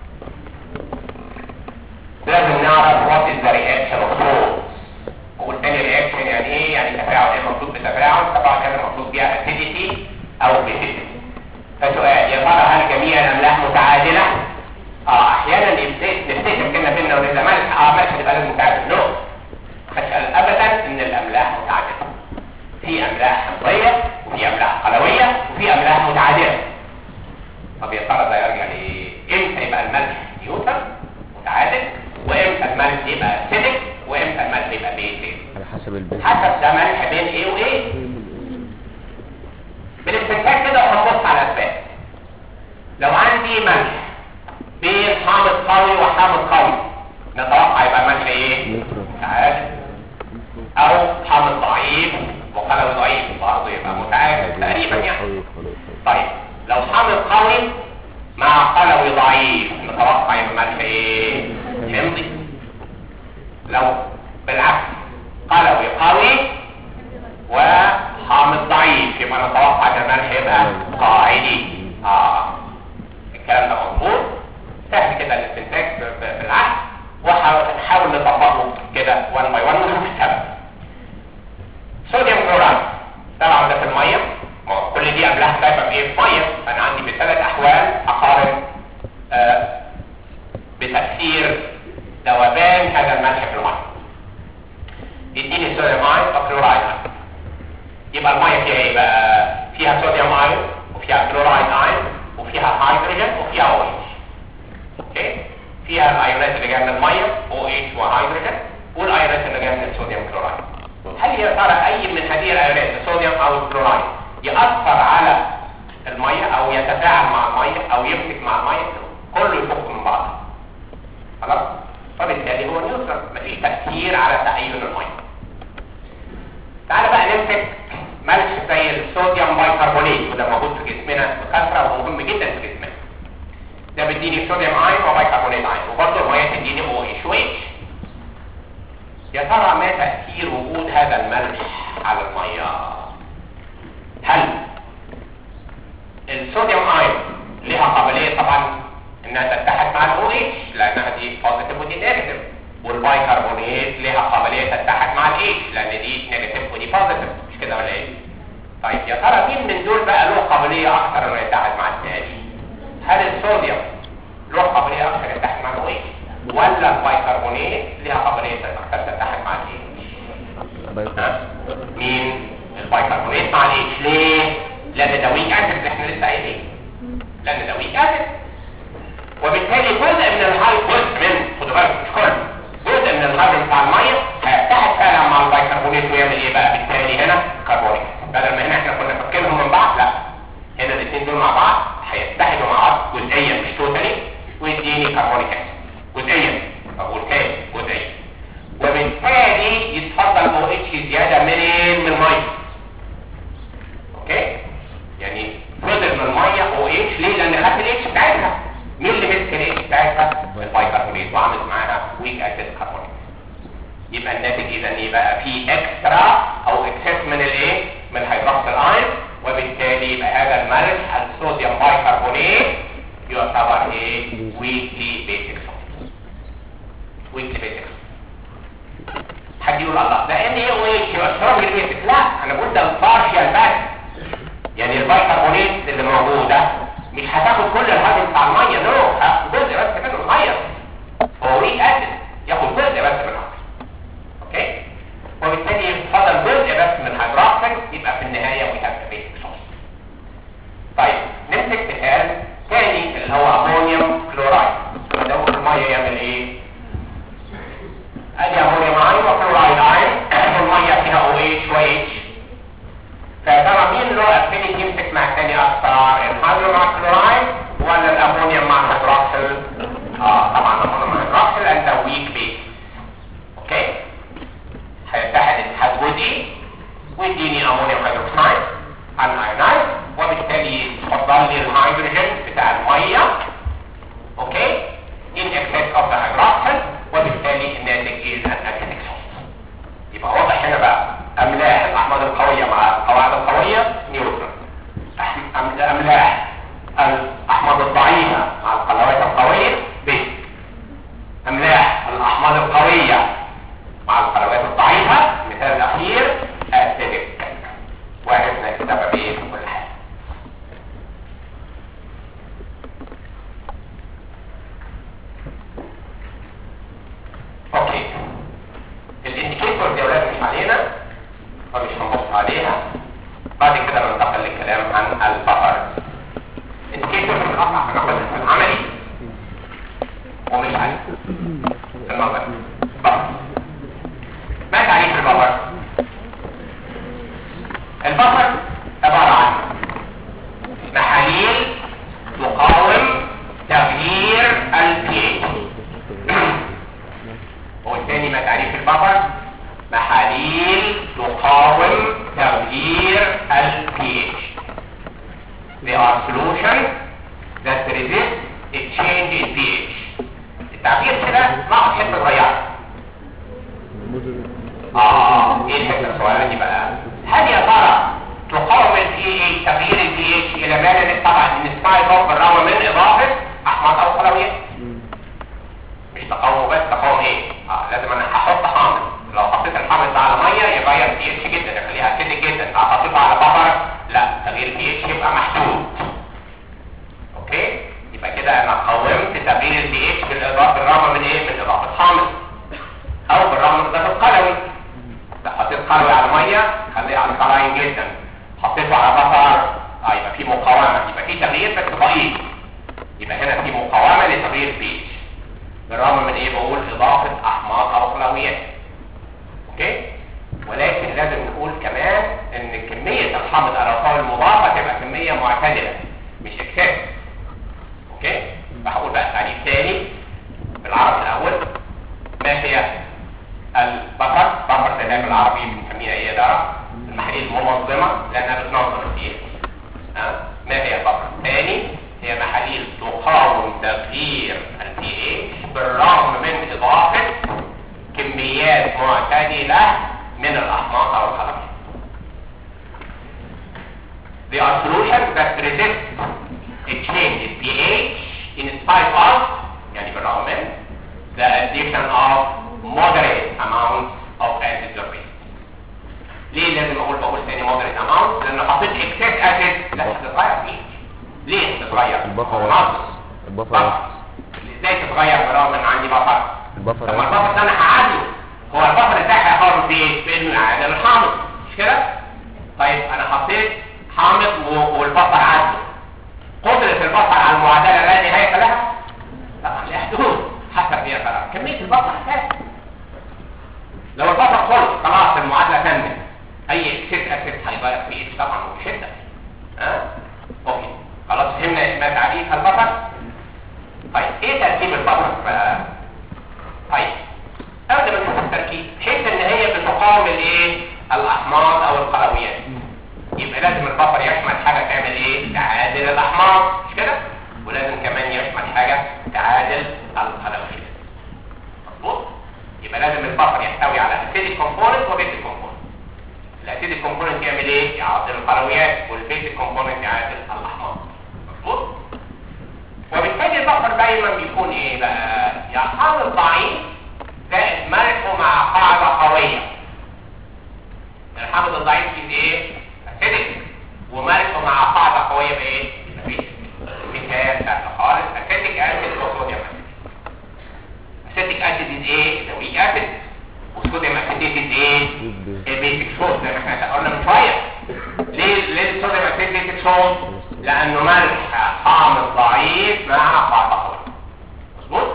Speaker 1: لازم نعرف what is the reaction of salts وبالتالي reaction يعني ايه يعني تفاعل ايه المقصود بتفاعل طبعا كان المقصود بيها acidity او basicity فسؤال يا ترى هل جميع الاملاح متعادلة؟ اه احيانا نفتكر نفتكر كنا بينا ونبدا ملح اه ملح يبقى لازم متعادل نو فاسال ابدا ان الاملاح متعادله في املاح حمضيه وفي املاح قلويه وفي املاح متعادله طب يا ترى ده يرجع لايه امتى يبقى الملح نيوتن متعادل وامتى الملح يبقى اسيدك وامتى الملح يبقى بيزك
Speaker 2: على حسب البيت
Speaker 1: حسب ده ملح بين ايه وايه بالاستنتاج كده وهنبص على الاسباب لو عندي ملح بين حامض قوي وحامض قوي نتوقع يبقى الملح ايه
Speaker 2: نيوترون
Speaker 1: متعادل او حامض ضعيف وقلوي ضعيف برضه يبقى متعادل
Speaker 2: قوي خلاص
Speaker 1: طيب لو حامض قوي مع قلوي ضعيف نتوقع يبقى ملح ايه حمضي لو بالعكس قلوي قوي وحامض ضعيف يبقى نتوقع ان الملح يبقى قاعدي اه الكلام ده مظبوط سهل كده الاستنتاج ب- ب- بالعكس وهنحاول نطبقه كده 1 باي 1 ونشوف السبب صوديوم كلورايد طبعا ده في الميه ما هو كل دي قبلها سبب ايه في ميه فانا عندي بثلاث احوال اقارن آه بتاثير ذوبان هذا الملح في الميه يديني صوديوم ايون وكلورايد ايون يبقى الميه فيها ايه بقى فيها صوديوم ايون وفيها كلورايد ايون وفيها هيدروجين وفيها او اتش اوكي فيها الايونات اللي جايه من الميه او اتش وهيدروجين والايونات اللي جايه من الصوديوم كلورايد هل يا ترى اي من هذه الايونات الصوديوم او الكلورايد ياثر على الميه او يتفاعل مع الميه او يمسك مع الميه كله يفك من بعضه خلاص فبالتالي هو نيوترال مفيش تاثير على تعيين الميه تعالى بقى نمسك ملح زي الصوديوم بايكربونات وده موجود في جسمنا بكثره ومهم جدا في جسمنا ده بيديني صوديوم ايون وبايكربونات ايون وبرضه الميه تديني او اتش و اتش يا ترى ما تأثير وجود هذا الملح على المية هل الصوديوم ايون لها قابلية طبعا انها تتحد مع الاو اتش لانها دي بوزيتيف ودي نيجاتيف والبايكربونات لها قابلية تتحد مع الاتش لان دي نيجاتيف ودي بوزيتيف مش كده ولا ايه طيب يا ترى مين من دول بقى له قابلية اكثر انه يتحد مع الثاني هل الصوديوم له قابلية اكثر يتحد مع الاو اتش ولا البايكربونات لها قابلية اكثر تتحد مع الاتش ها؟ مين البايكربونات مع الاتش ليه لان ده ويك اسيد اللي احنا لسه قايلين لان ده ويك اسيد وبالتالي جزء من الهاي جزء من خدوا بالكم مش كله جزء من الهايدروجين بتاع الميه هيتحد فعلا مع البايكربونات ويعمل ايه بقى بالتالي هنا كربونيك بدل ما هنا احنا كنا فاكرينهم من بعض لا هنا الاثنين دول مع بعض هيتحدوا مع بعض جزئيا مش توتالي ويديني كربونيك اسيد جزئيا بقول تاني جزئيا وبالتالي يتفضل او اتش زياده منين من الميه اوكي يعني فضل من الميه او اتش ليه لان خدت الاتش بتاعتها مين اللي مسك الاتش بتاعتها البايكربونات وعمل معاها ويك اسيد كربونيك يبقى الناتج اذا يبقى في اكسترا او اكسس من الايه من هيدروكسيل ايون وبالتالي يبقى هذا الملح الصوديوم بايكربونات يعتبر ايه ويكلي بيسك سولت ويكلي بيسك حد يقول الله ده ان ايه وايه يبقى سترونج بيسك لا انا بقول ده البارشال بس يعني البايكربونات اللي موجوده مش هتاخد كل الهدم بتاع الميه نو هتاخد جزء بس منه الميه هو ويك اسيد ياخد جزء بس منه اوكي وبالتالي فضل جزء بس من هيدروكسيل يبقى في النهايه وي هاف بيسك سولت طيب نمسك مثال تاني اللي هو امونيوم كلورايد لو الميه يعمل ايه ادي امونيوم ايون وكلورايد ايون الميه فيها او اتش و اتش فترى مين له افينيتي يمسك مع الثاني اكثر الهيدرو مع الكلورايد ولا الامونيوم مع الهيدروكسيل اه طبعا الامونيوم مع الهيدروكسيل انت ويك بيس اوكي هيتحد اتحاد جزئي ويديني امونيوم هيدروكسيد عن ايونايد وبالتالي تفضل لي الهيدروجين بتاع الميه اوكي in excess of the hydroxyl وبالتالي الناتج is an acidic salt يبقى واضح هنا بقى املاح الاحماض القويه مع القواعد القويه نيوترال أح- أم- املاح الاحماض الضعيفه مع القلوات القويه بيس املاح الاحماض القويه مع القلوات الضعيفه مثال الاخير اسيدك وعرفنا السبب ايه في كل حاجه اوكي الانديكيتور دي اولاد مش علينا فمش هنبص عليها بعد كده ننتقل للكلام عن البفر الانديكيتور في القطع هناخدها في العملي ومش عليه في النظر بفر ما تعريف البفر البفر عبارة عن محاليل تقاوم تغيير البي والثاني ما تعريف البفر محاليل تقاوم تغيير ال pH تغيير البي اتش الى ما لا طبعا نسمعه بالرغم من اضافه احماض او قلويات مش تقاومه بس تقاوم ايه اه لازم انا هحط حامض لو حطيت الحامض ده على ميه يغير البي اتش جدا يخليها اسيدك جدا لو حطيته على بفر لا تغيير البي اتش يبقى محدود اوكي يبقى كده انا قاومت تغيير البي اتش بالاضافه بالرغم من ايه من اضافه حامض او بالرغم من اضافه قلوي لو حطيت قلوي على ميه خليه على قلاين جدا حطيته على بفر اه يبقى في مقاومه يبقى في تغيير بس ضئيل يبقى هنا في مقاومه لتغيير البي اتش بالرغم من ايه بقول اضافه احماض او قلويات اوكي ولكن لازم نقول كمان ان كميه الحامض الرقاوي المضافه تبقى كميه معتدله مش اكسس اوكي فهقول بقى تعريف تاني بالعربي الاول ما هي البفر بفر ده ده بالعربي بنسميها ايه ده المحاليل المنظمه لانها بتنظم الدين ها ما هي البفر الثاني هي محاليل تقاوم تغيير البي اتش بالرغم من اضافه كميات معتدله من الاحماض او الخلايا They are solutions that resist a change in pH in spite of يعني بالرغم من the addition of moderate amounts of acid or base. ليه لازم اقول بقول تاني moderate amounts؟ لان لو حطيت excess acid لا هتتغير pH. ليه هتتغير؟
Speaker 2: البفر
Speaker 1: هو
Speaker 2: يخلص.
Speaker 1: ناقص.
Speaker 2: البفر
Speaker 1: بفر.
Speaker 2: يخلص.
Speaker 1: ازاي تتغير بالرغم ان عندي بفر؟
Speaker 2: البفر
Speaker 1: لما
Speaker 2: يخلص.
Speaker 1: البفر ده انا هعادله هو البفر بتاعي هيخرج بايه؟ بانه يعادل الحامض مش كده؟ طيب انا حطيت حامض و- والبفر عادله قدرة البفر على المعادلة لا نهاية لها؟ طبعا لها حدود حسب هي قرار كمية البفر اساس لو البفر خلص خلاص المعادلة تمت اي اكسس اسيد هيغير في اتش طبعا وبشدة ها؟ اوكي خلاص فهمنا ما تعريف البفر؟ طيب ايه تركيب البفر بقى؟ طيب قبل ما نشوف التركيب بحيث ان هي بتقاوم الايه الاحماض او القلويات يبقى لازم البفر يشمل حاجه تعمل ايه تعادل الاحماض مش كده ولازم كمان يشمل حاجه تعادل القلويات مظبوط يبقى لازم البفر يحتوي على اسيديك كومبوننت وبيسيك كومبوننت الاسيديك كومبوننت يعمل ايه يعادل القلويات والبيسيك كومبوننت يعادل الاحماض مظبوط وبالتالي البفر دايما بيكون ايه بقى يا حامض ضعيف زائد ملحه مع قاعده قويه الحامض الضعيف في ايه اسيدك وملحه مع قاعده قويه بايه مفيش مثال سهل خالص اسيتيك اسيد وصوديوم اسيد اسيتيك اسيد از ايه ده ويك اسيد والصوديوم اسيديت از ايه بيسك صوت زي ما احنا قلنا من شويه ليه ليه الصوديوم اسيديت صوت لانه ملح حامض ضعيف مع قاعده قويه مظبوط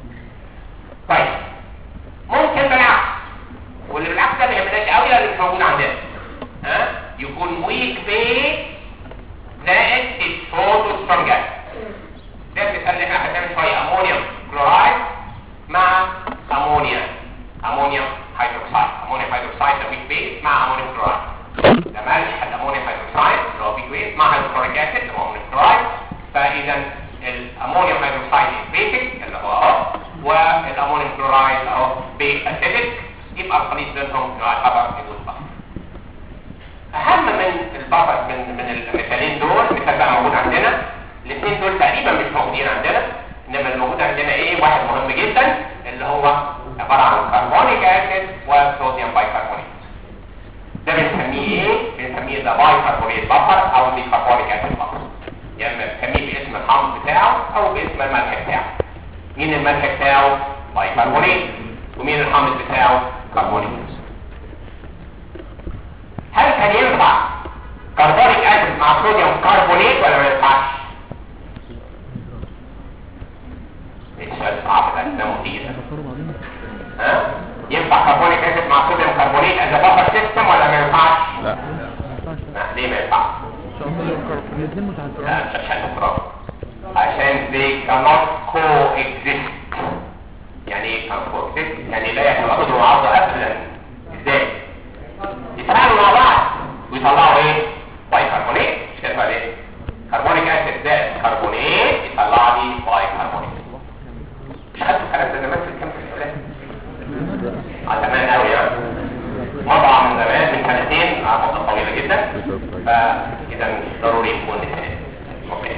Speaker 1: طيب ممكن بالعكس واللي بالعكس ده ما يهمناش قوي اللي مش موجود عندنا ها يكون ويك بيس زائد الفوتو سترونج ده المثال اللي احنا خدناه من شويه امونيوم كلورايد مع امونيا امونيوم هيدروكسيد امونيوم هيدروكسيد ده ويك بيس مع امونيوم كلورايد ده ملح الامونيوم هيدروكسيد اللي هو ويك بيس مع هيدروكلوريك اسيد اللي هو امونيوم كلورايد فاذا الامونيوم هيدروكسيد بيسك اللي هو اهو والامونيوم كلورايد اهو باسيدك يبقى الخليط بينهم يعتبر حدود بفر اهم من البفر من من المثالين دول مثال بقى موجود عندنا الاثنين دول تقريبا مش موجودين عندنا انما الموجود عندنا ايه واحد مهم جدا اللي هو عباره عن كربونيك اسيد وصوديوم بايكربونات ده بنسميه ايه بنسميه ده بايكربونات بفر او الكربونيك اسيد بفر يا اما بنسميه باسم الحمض بتاعه او باسم الملح بتاعه مين الملح بتاعه بايكربونات ومين الحمض بتاعه كربونيك هل كان ينفع كربونيك اسيد مع صوديوم كربونات ولا ما ينفعش السؤال صعب ده ده مثير
Speaker 3: بفروا بعضين
Speaker 1: ها ينفع كربونيك اسيد مع صوديوم كربونات از بفر سيستم ولا ما ينفعش
Speaker 2: لا
Speaker 3: ما ينفعش
Speaker 1: لا ليه ما ينفعش
Speaker 3: الاثنين
Speaker 1: لا
Speaker 3: متعددين
Speaker 1: مش عشان اقرا عشان they cannot coexist يعني ايه cannot coexist يعني لا يتواجدوا مع بعض ابدا ازاي يتفاعلوا مع بعض ويطلعوا ايه بايكربونات مش كده ولا ايه كربونيك اسيد زائد كربونات يطلع لي بايكربونات مش خدتوا الكلام ده زمان في الكام في الفلان اه زمان قوي يعني مضى من زمان من سنتين آه، مده طويله جدا ف اذا ضروري يكون اثنين اوكي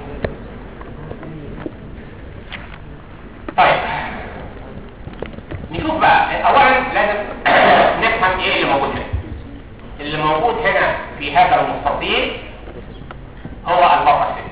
Speaker 1: طيب نشوف بقى اولا لازم نفهم ايه اللي موجود هنا اللي موجود هنا في هذا المستطيل هو البفر سيستم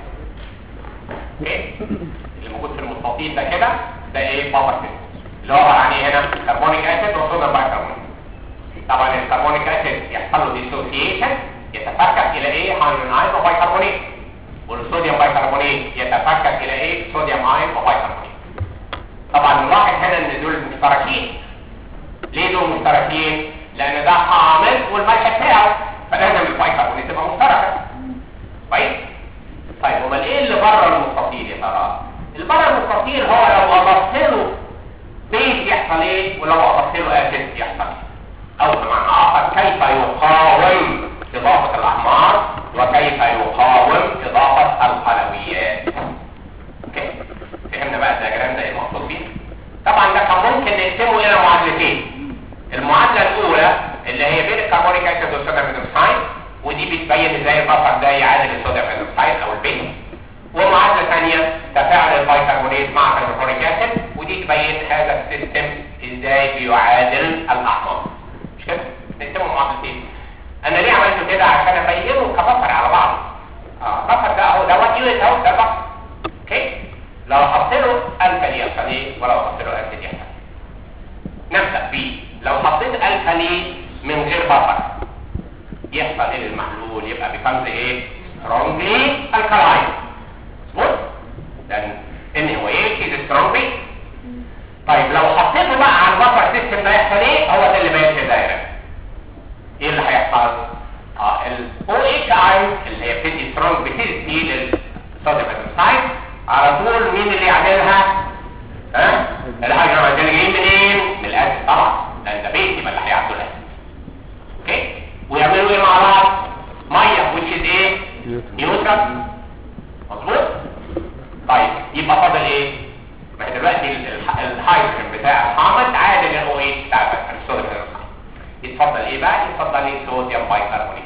Speaker 1: اوكي اللي موجود في المستطيل ده كده ده ايه بفر سيستم اللي هو عباره عن ايه هنا كربونيك اسيد وصوديوم بايكربونات طبعا الكربونيك اسيد يحصل له ديسوسيشن يتفكك الى ايه هيدروجين ايون وبايكربونات والصوديوم بايكربونات يتفكك الى ايه صوديوم ايون وبايكربونات طبعا نلاحظ هنا ان دول مشتركين ليه دول مشتركين لان ده حامل والملح بتاعه فلازم البايكربونات تبقى مشتركه كويس طيب امال ايه اللي بره المستطيل يا ترى اللي بره المستطيل هو لو اضفت له بيت يحصل ايه ولو اضفت له اسيد يحصل ايه او بمعنى اخر كيف يقاوم اضافه الاحمار وكيف يقاوم اضافه القلويات اوكي فهمنا بقى الدياجرام ده ايه المقصود بيه طبعا ده كان ممكن نقسمه الى معادلتين المعادله الاولى اللي هي بين الكربونيك اسيد والصوديوم هيدروكسيد ودي بتبين ازاي البفر ده يعادل الصوديوم هيدروكسيد او البيت ومعادله ثانيه تفاعل البيكربونات مع الكربونيك اسيد ودي تبين هذا السيستم ازاي بيعادل الاحماض مش كده نقسمه معادلتين انا ليه عملت كده عشان ابينه كبفر على بعض اه بفر ده اهو دوت يونت اهو ده بفر اوكي لو حط له الكالي يحصل ايه ولو حط له اسيد يحصل إيه؟ نبدا بيه لو حطيت الكالي من غير بفر يحصل ايه للمحلول يبقى becomes ايه strongly alkaline مظبوط لان NaOH is strongly طيب لو حطيته بقى على البفر سيستم ده يحصل ايه هو ده اللي باين في الدايره ايه اللي هيحصل اه ال OH ion اللي هي بتدي سترونج بتدي للصوديوم هيدروكسيد على طول مين اللي يعملها ها الهيدروجين اللي جايين منين من الاسيد طبعا لان ده بيت يبقى اللي هيعدوا الاسيد اوكي ويعملوا ايه مع بعض ميه which is ايه نيوترال مظبوط طيب يبقى فاضل ايه ما هي دلوقتي ال- الح- الهيدروجين بتاع الحامض عادل ال OH بتاع الصوديوم هيدروكسيد يتفضل ايه بقى يتفضل لي صوديوم بايكربونات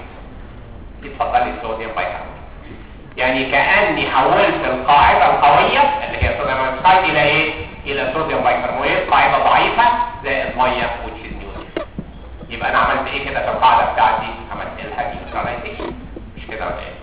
Speaker 1: يتفضل لي صوديوم بايكربونات يعني كاني حولت القاعده القويه اللي هي صوديوم هيدروكسيد الى ايه الى صوديوم بايكربونات قاعده ضعيفه زي الميه which is neutral يبقى انا عملت ايه كده في القاعده بتاعتي عملت لها نيوتراليزيشن مش كده ولا ايه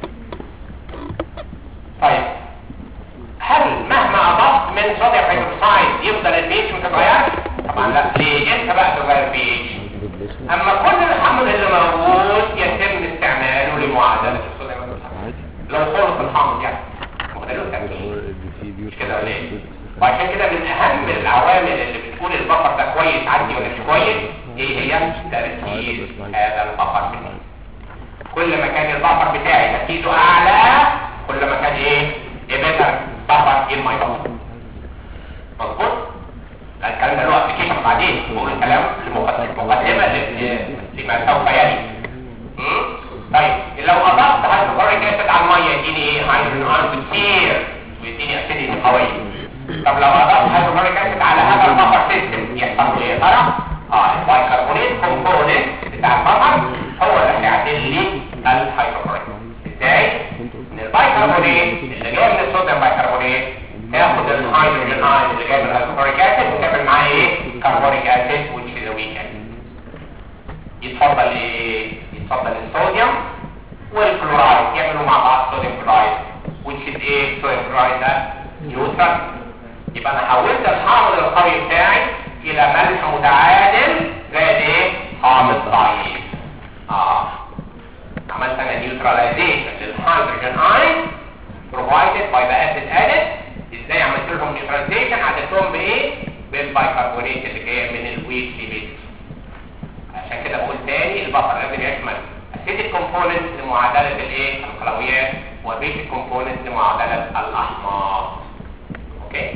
Speaker 1: طيب هل مهما اضفت من صوديوم هيدروكسيد يفضل البي اتش متغير طبعا لا ليه انت بقى تغير البي اتش اما كل الحمض اللي موجود يتم استعماله لمعادله الصوديوم هيدروكسيد لو خلص الحمض يعني ما هو ده له تركيز مش كده ولا ايه وعشان كده من اهم العوامل اللي بتقول البفر ده كويس عندي ولا مش كويس ايه هي تركيز هذا البفر بتاعي كل ما كان البفر بتاعي تركيزه اعلى كل ما كان ايه better buffer in my buffer مظبوط لا الكلام ده له ابلكيشن بعدين بقول الكلام المقدمه ل- لما سوف يلي مم؟ طيب لو اضفت هيدروكلوريك اسيد على الميه يديني ايه هيدروجين ايون كتير ويديني اسيديتي قويه طب لو اضفت هيدروكلوريك اسيد على هذا البفر سيستم يحصل له ايه يا ترى اه البايكربونات كومبوننت بتاع البفر هو اللي هيعدل لي الهيدروكلوريك ازاي ان البايكربونات اللي جاي من الصوديوم بايكربونات ياخد الهيدروجين ايون اللي جاي من الهيدروكلوريك اسيد ويعمل معاه ايه كربونيك اسيد which is a weak acid يتفضل ايه يتفضل الصوديوم والكلورايد يعملوا مع بعض صوديوم كلورايد which is ايه صوديوم كلورايد ده نيوترال يبقى انا حولت الحامض القوي بتاعي الى ملح متعادل زائد ايه حامض ضعيف اه عملت انا نيوتراليزيشن للهيدروجين ايون provided by the acid added ازاي عملت لهم نيوتراليزيشن عدلتهم بايه بالبايكربونات اللي جايه من الويك ليبيد عشان كده بقول تاني البفر لازم يشمل اسيدك كومبوننت لمعادله الايه القلويات وبيسك كومبوننت لمعادله الاحماض اوكي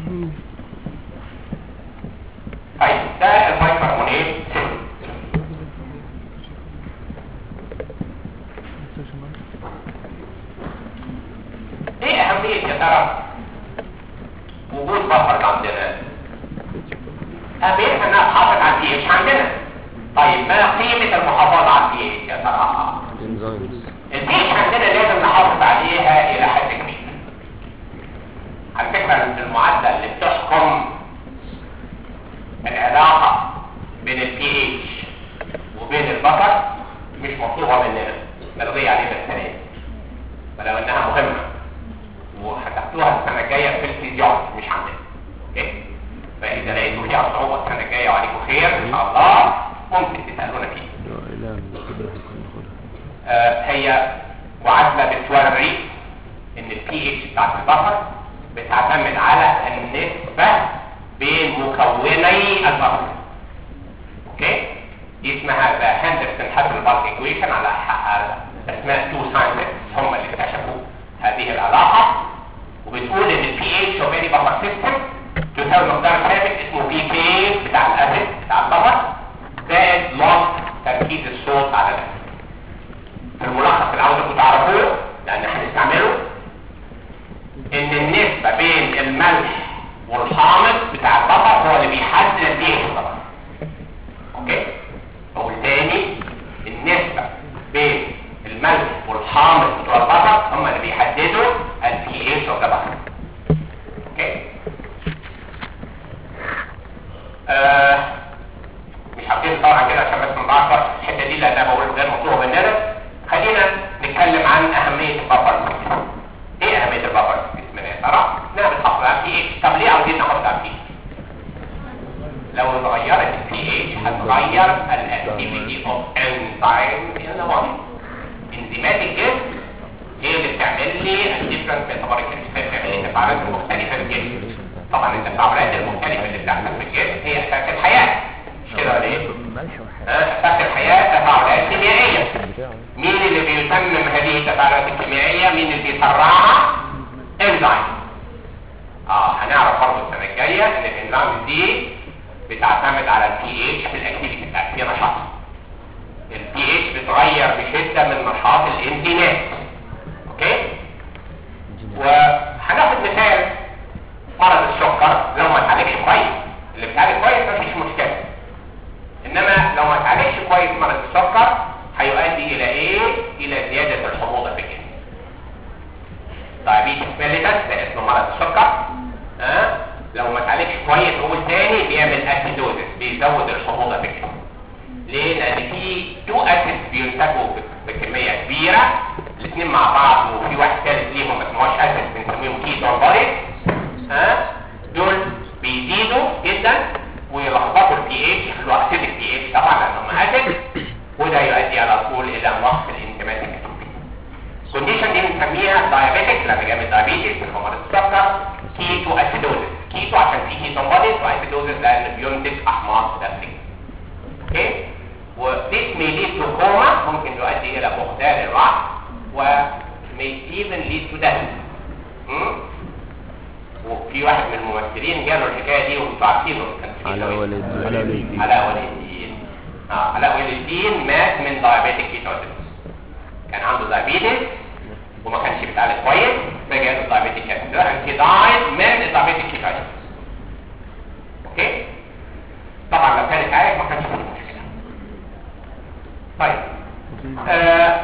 Speaker 1: طيب ده البايكربونات ايه اهميه يا ترى وجود بفر عندنا اهميتها انها تحافظ على البي اتش عندنا طيب ما قيمه المحافظه على البي اتش يا ترى
Speaker 2: انزيمز
Speaker 1: البيش عندنا لازم نحافظ عليها الى حد كبير على فكره المعادله اللي بتحكم العلاقه بين البي اتش وبين البطر مش مطلوبه مننا ملغيه علينا السنه دي ولو انها مهمه وهتاخدوها السنه الجايه في الفيزيولوجي مش عندنا اوكي فاذا لقيتوا فيها صعوبه السنه الجايه وعليكم خير ان شاء الله ممكن تسالونا فيه
Speaker 2: لا إله إلا الله هيكون ناخدها
Speaker 1: آه، هي معادله بتوري ان البي اتش بتاعت البفر بتعتمد على النسبه بين مكوني البفر اوكي دي اسمها ذا هندرسون هاسلبرج ايكويشن على على اسماء تو ساينتست هم اللي اكتشفوا هذه العلاقه وبتقول ان البي اتش اوف اني بفر سيستم تساوي مقدار ثابت اسمه بي كي بتاع الاسيد بتاع البفر زائد لوس تركيز الصوت على الاسيد في الملخص اللي عاوزكم تعرفوه لان هنستعمله ان النسبة بين الملح والحامض بتاع البقر هو اللي بيحدد البي اتش طبعا اوكي اقول تاني النسبة بين الملح والحامض بتوع البقر هم اللي بيحددوا البي اتش اوف البقر اوكي آه مش هبتدي طبعا كده عشان بس نضعف الحته دي لان انا بقول غير مطلوبه مننا خلينا نتكلم عن اهميه البفر ايه اهميه البفر من يا ترى انها بتحافظ على البي اتش طب ليه عاوزين نحافظ على البي اتش لو اتغيرت البي اتش هتغير الاكتيفيتي اوف انزيم ان ذا بودي انزيمات الجسم هي اللي بتعمل لي الديفرنس ميتابوليك بتعمل لي تفاعلات مختلفه في الجسم طبعا التفاعلات المختلفه اللي بتحصل في الجسم هي اساس الحياه مش كده ولا ايه؟
Speaker 3: ملح وحاجة
Speaker 1: آه، اساس الحياه تفاعلات كيميائيه
Speaker 2: بتاعه
Speaker 1: مين اللي بيتمم هذه التفاعلات الكيميائيه مين اللي بيسرعها انزيم اه هنعرف برضه السنه الجايه ان الانزيم دي بتعتمد على البي اتش في الاكتيفيتي بتاعت في نشاط البي اتش بتغير بشده من نشاط الانزيمات اوكي وهناخد مثال مرض السكر لو ما اتعالجش كويس اللي بيتعالج كويس مفيش مشكله انما لو ما اتعالجش كويس مرض السكر هيؤدي الى ايه الى زياده الحموضه في الجسم دايابيتس ميليتس ده اسمه مرض السكر ها لو ما اتعالجش كويس نقول تاني بيعمل اسيدوزس بيزود الحموضه في الجسم ليه لان في تو اسيد بينتجوا ب- بكميه كبيره الاثنين مع بعض وفي واحد ثالث ليهم ما اسمهوش اسيد بنسميهم كيتون بوديز ها دول بيزيدوا جدا ويلخبطوا البي اتش يخلوا اسيدك بي اتش طبعا لانهم اسيد وده يؤدي على طول الى نقص الانزيمات الكونديشن دي بنسميها دايابيتك لما جاي من دايابيتس اللي هو مرض السكر كيتو اسيدوزس كيتو عشان في كيتون بوديز واسيدوزس لان بينتج احماض داخليه اوكي وذيس may lead to coma ممكن يؤدي الى فقدان الوعي و may even lead to death مم؟ وفي واحد من الممثلين جاله الحكايه دي وانتوا عارفينه كان في
Speaker 2: على
Speaker 1: فيلم
Speaker 2: ولي الدين.
Speaker 1: على ولي الدين على ولي الدين اه على ولي الدين مات من دايابيتك كيتوزيس كان عنده دايابيتس وما كانش بيتعالج كويس فجاله دايابيتك كيتوزيس he died من الدايابيتك كيتوزيس اوكي طبعا لو كان اتعالج ما كانش فيه مشكله طيب آه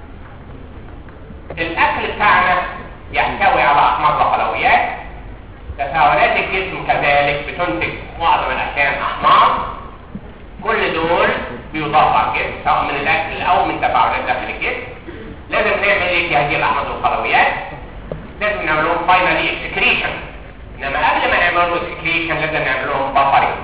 Speaker 1: الاكل بتاعنا يحتوي على احماض وحلويات تفاعلات الجسم كذلك بتنتج معظم الاحيان احماض كل دول بيضاف على الجسم سواء من الاكل او من تفاعلات داخل الجسم لازم نعمل ايه في هذه الاحماض والحلويات لازم نعمل لهم فاينالي اكسكريشن انما قبل ما نعمل لهم اكسكريشن لازم نعمل لهم بفرنج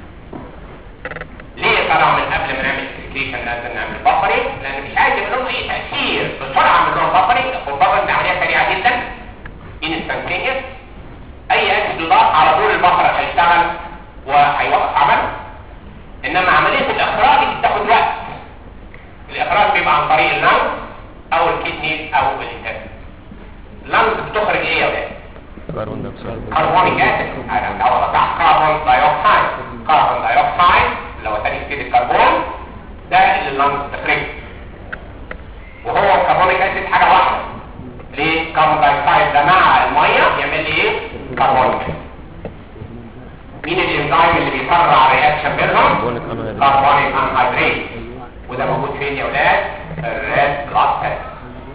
Speaker 1: ليه طبعا من قبل ما نعمل اكسكريشن لازم نعمل بفرنج لان مش عايز يعمل لهم اي تاثير بسرعه اعمل لهم بفرنج والبفرنج دي عمليه سريعه جدا انستنتينيوس اي اسيد يضاف على طول البفر هيشتغل وهيوقف عمله انما عمليه الاخراج دي بتاخد وقت الاخراج بيبقى عن طريق اللنز او الكدني او الانتستين اللنز بتخرج ايه يا ولاد
Speaker 2: كربون دايوكسيد
Speaker 1: كربونيك اسيد انا اول بتاع كربون دايوكسيد كربون دايوكسيد اللي هو ثاني اكسيد الكربون ده اللي اللنز بتخرجه وهو الكربونيك اسيد حاجه واحده ليه كربون دايوكسيد ده مع الميه يعمل لي ايه كربونيك اسيد مين الانزيم اللي بيسرع الرياكشن بينهم
Speaker 2: كربونيك انهيدريت
Speaker 1: كربونيك انهيدريت وده موجود فين يا ولاد الريد بلاد سيل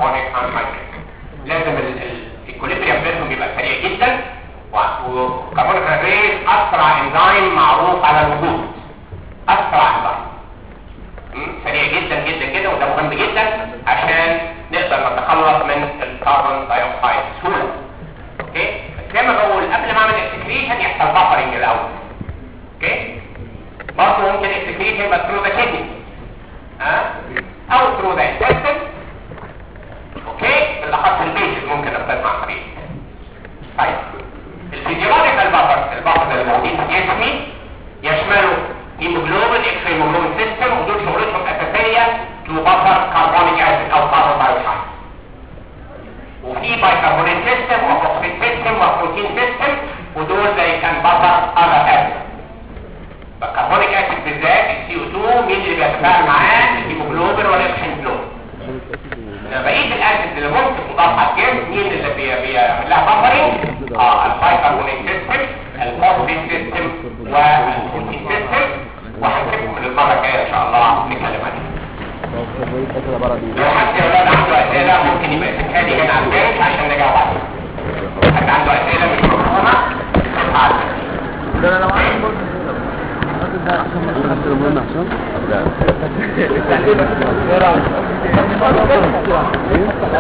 Speaker 1: كربونيك انهيدريت لازم الايكوليبريم بينهم يبقى سريع جدا وكربونيك انهيدريت اسرع انزيم معروف على الوجود اسرع انزيم مم، سريع جدا جدا جدا وده مهم جدا عشان نقدر نتخلص من الكربون دايوكسيد بسهوله اوكي بس زي ما بقول قبل ما اعمل اكسكريشن يحصل بفرنج الاول اوكي برضه ممكن اكسكريشن يبقى ثرو ذا كدني ها او ثرو ذا انتستين اوكي بالاخص البيشن ممكن استخدم مع الحبيب طيب الفيزيولوجيكال بافرز البافرز اللي موجودين في جسمي يشملوا هيموجلوبين اكس هيموجلوبين سيستم ودول شغلتهم اساسيه تو بفر كربونيك اسيد او كاربون دايوكسيد وفي بايكربونيت سيستم وفوسفيت سيستم وبروتين سيستم ودول زي كان بفر اذر اسيد فالكربونيك اسيد بالذات السي او 2 مين اللي بيتفاعل معاه الهيموجلوبين والاكس هيموجلوبين بقيه الاسيد اللي ممكن تضاف على الجسم مين اللي بي- بيعمل لها بفرنج اه البايكربونيت سيستم الفوسفيت سيستم والبروتين سيستم وهنسيبكم من المره الجايه ان شاء الله نتكلم عليها لو حد يا ولاد عنده اسئله ممكن يبقى يسيبها لي هنا على البنك عشان نجاوب عليها حد عنده اسئله مش مفهومه يسيبها على البنك.
Speaker 3: ده انا لو عندي برضه الراجل ده احسن من
Speaker 2: حتى لو مهم احسن لا
Speaker 3: ايه رايك؟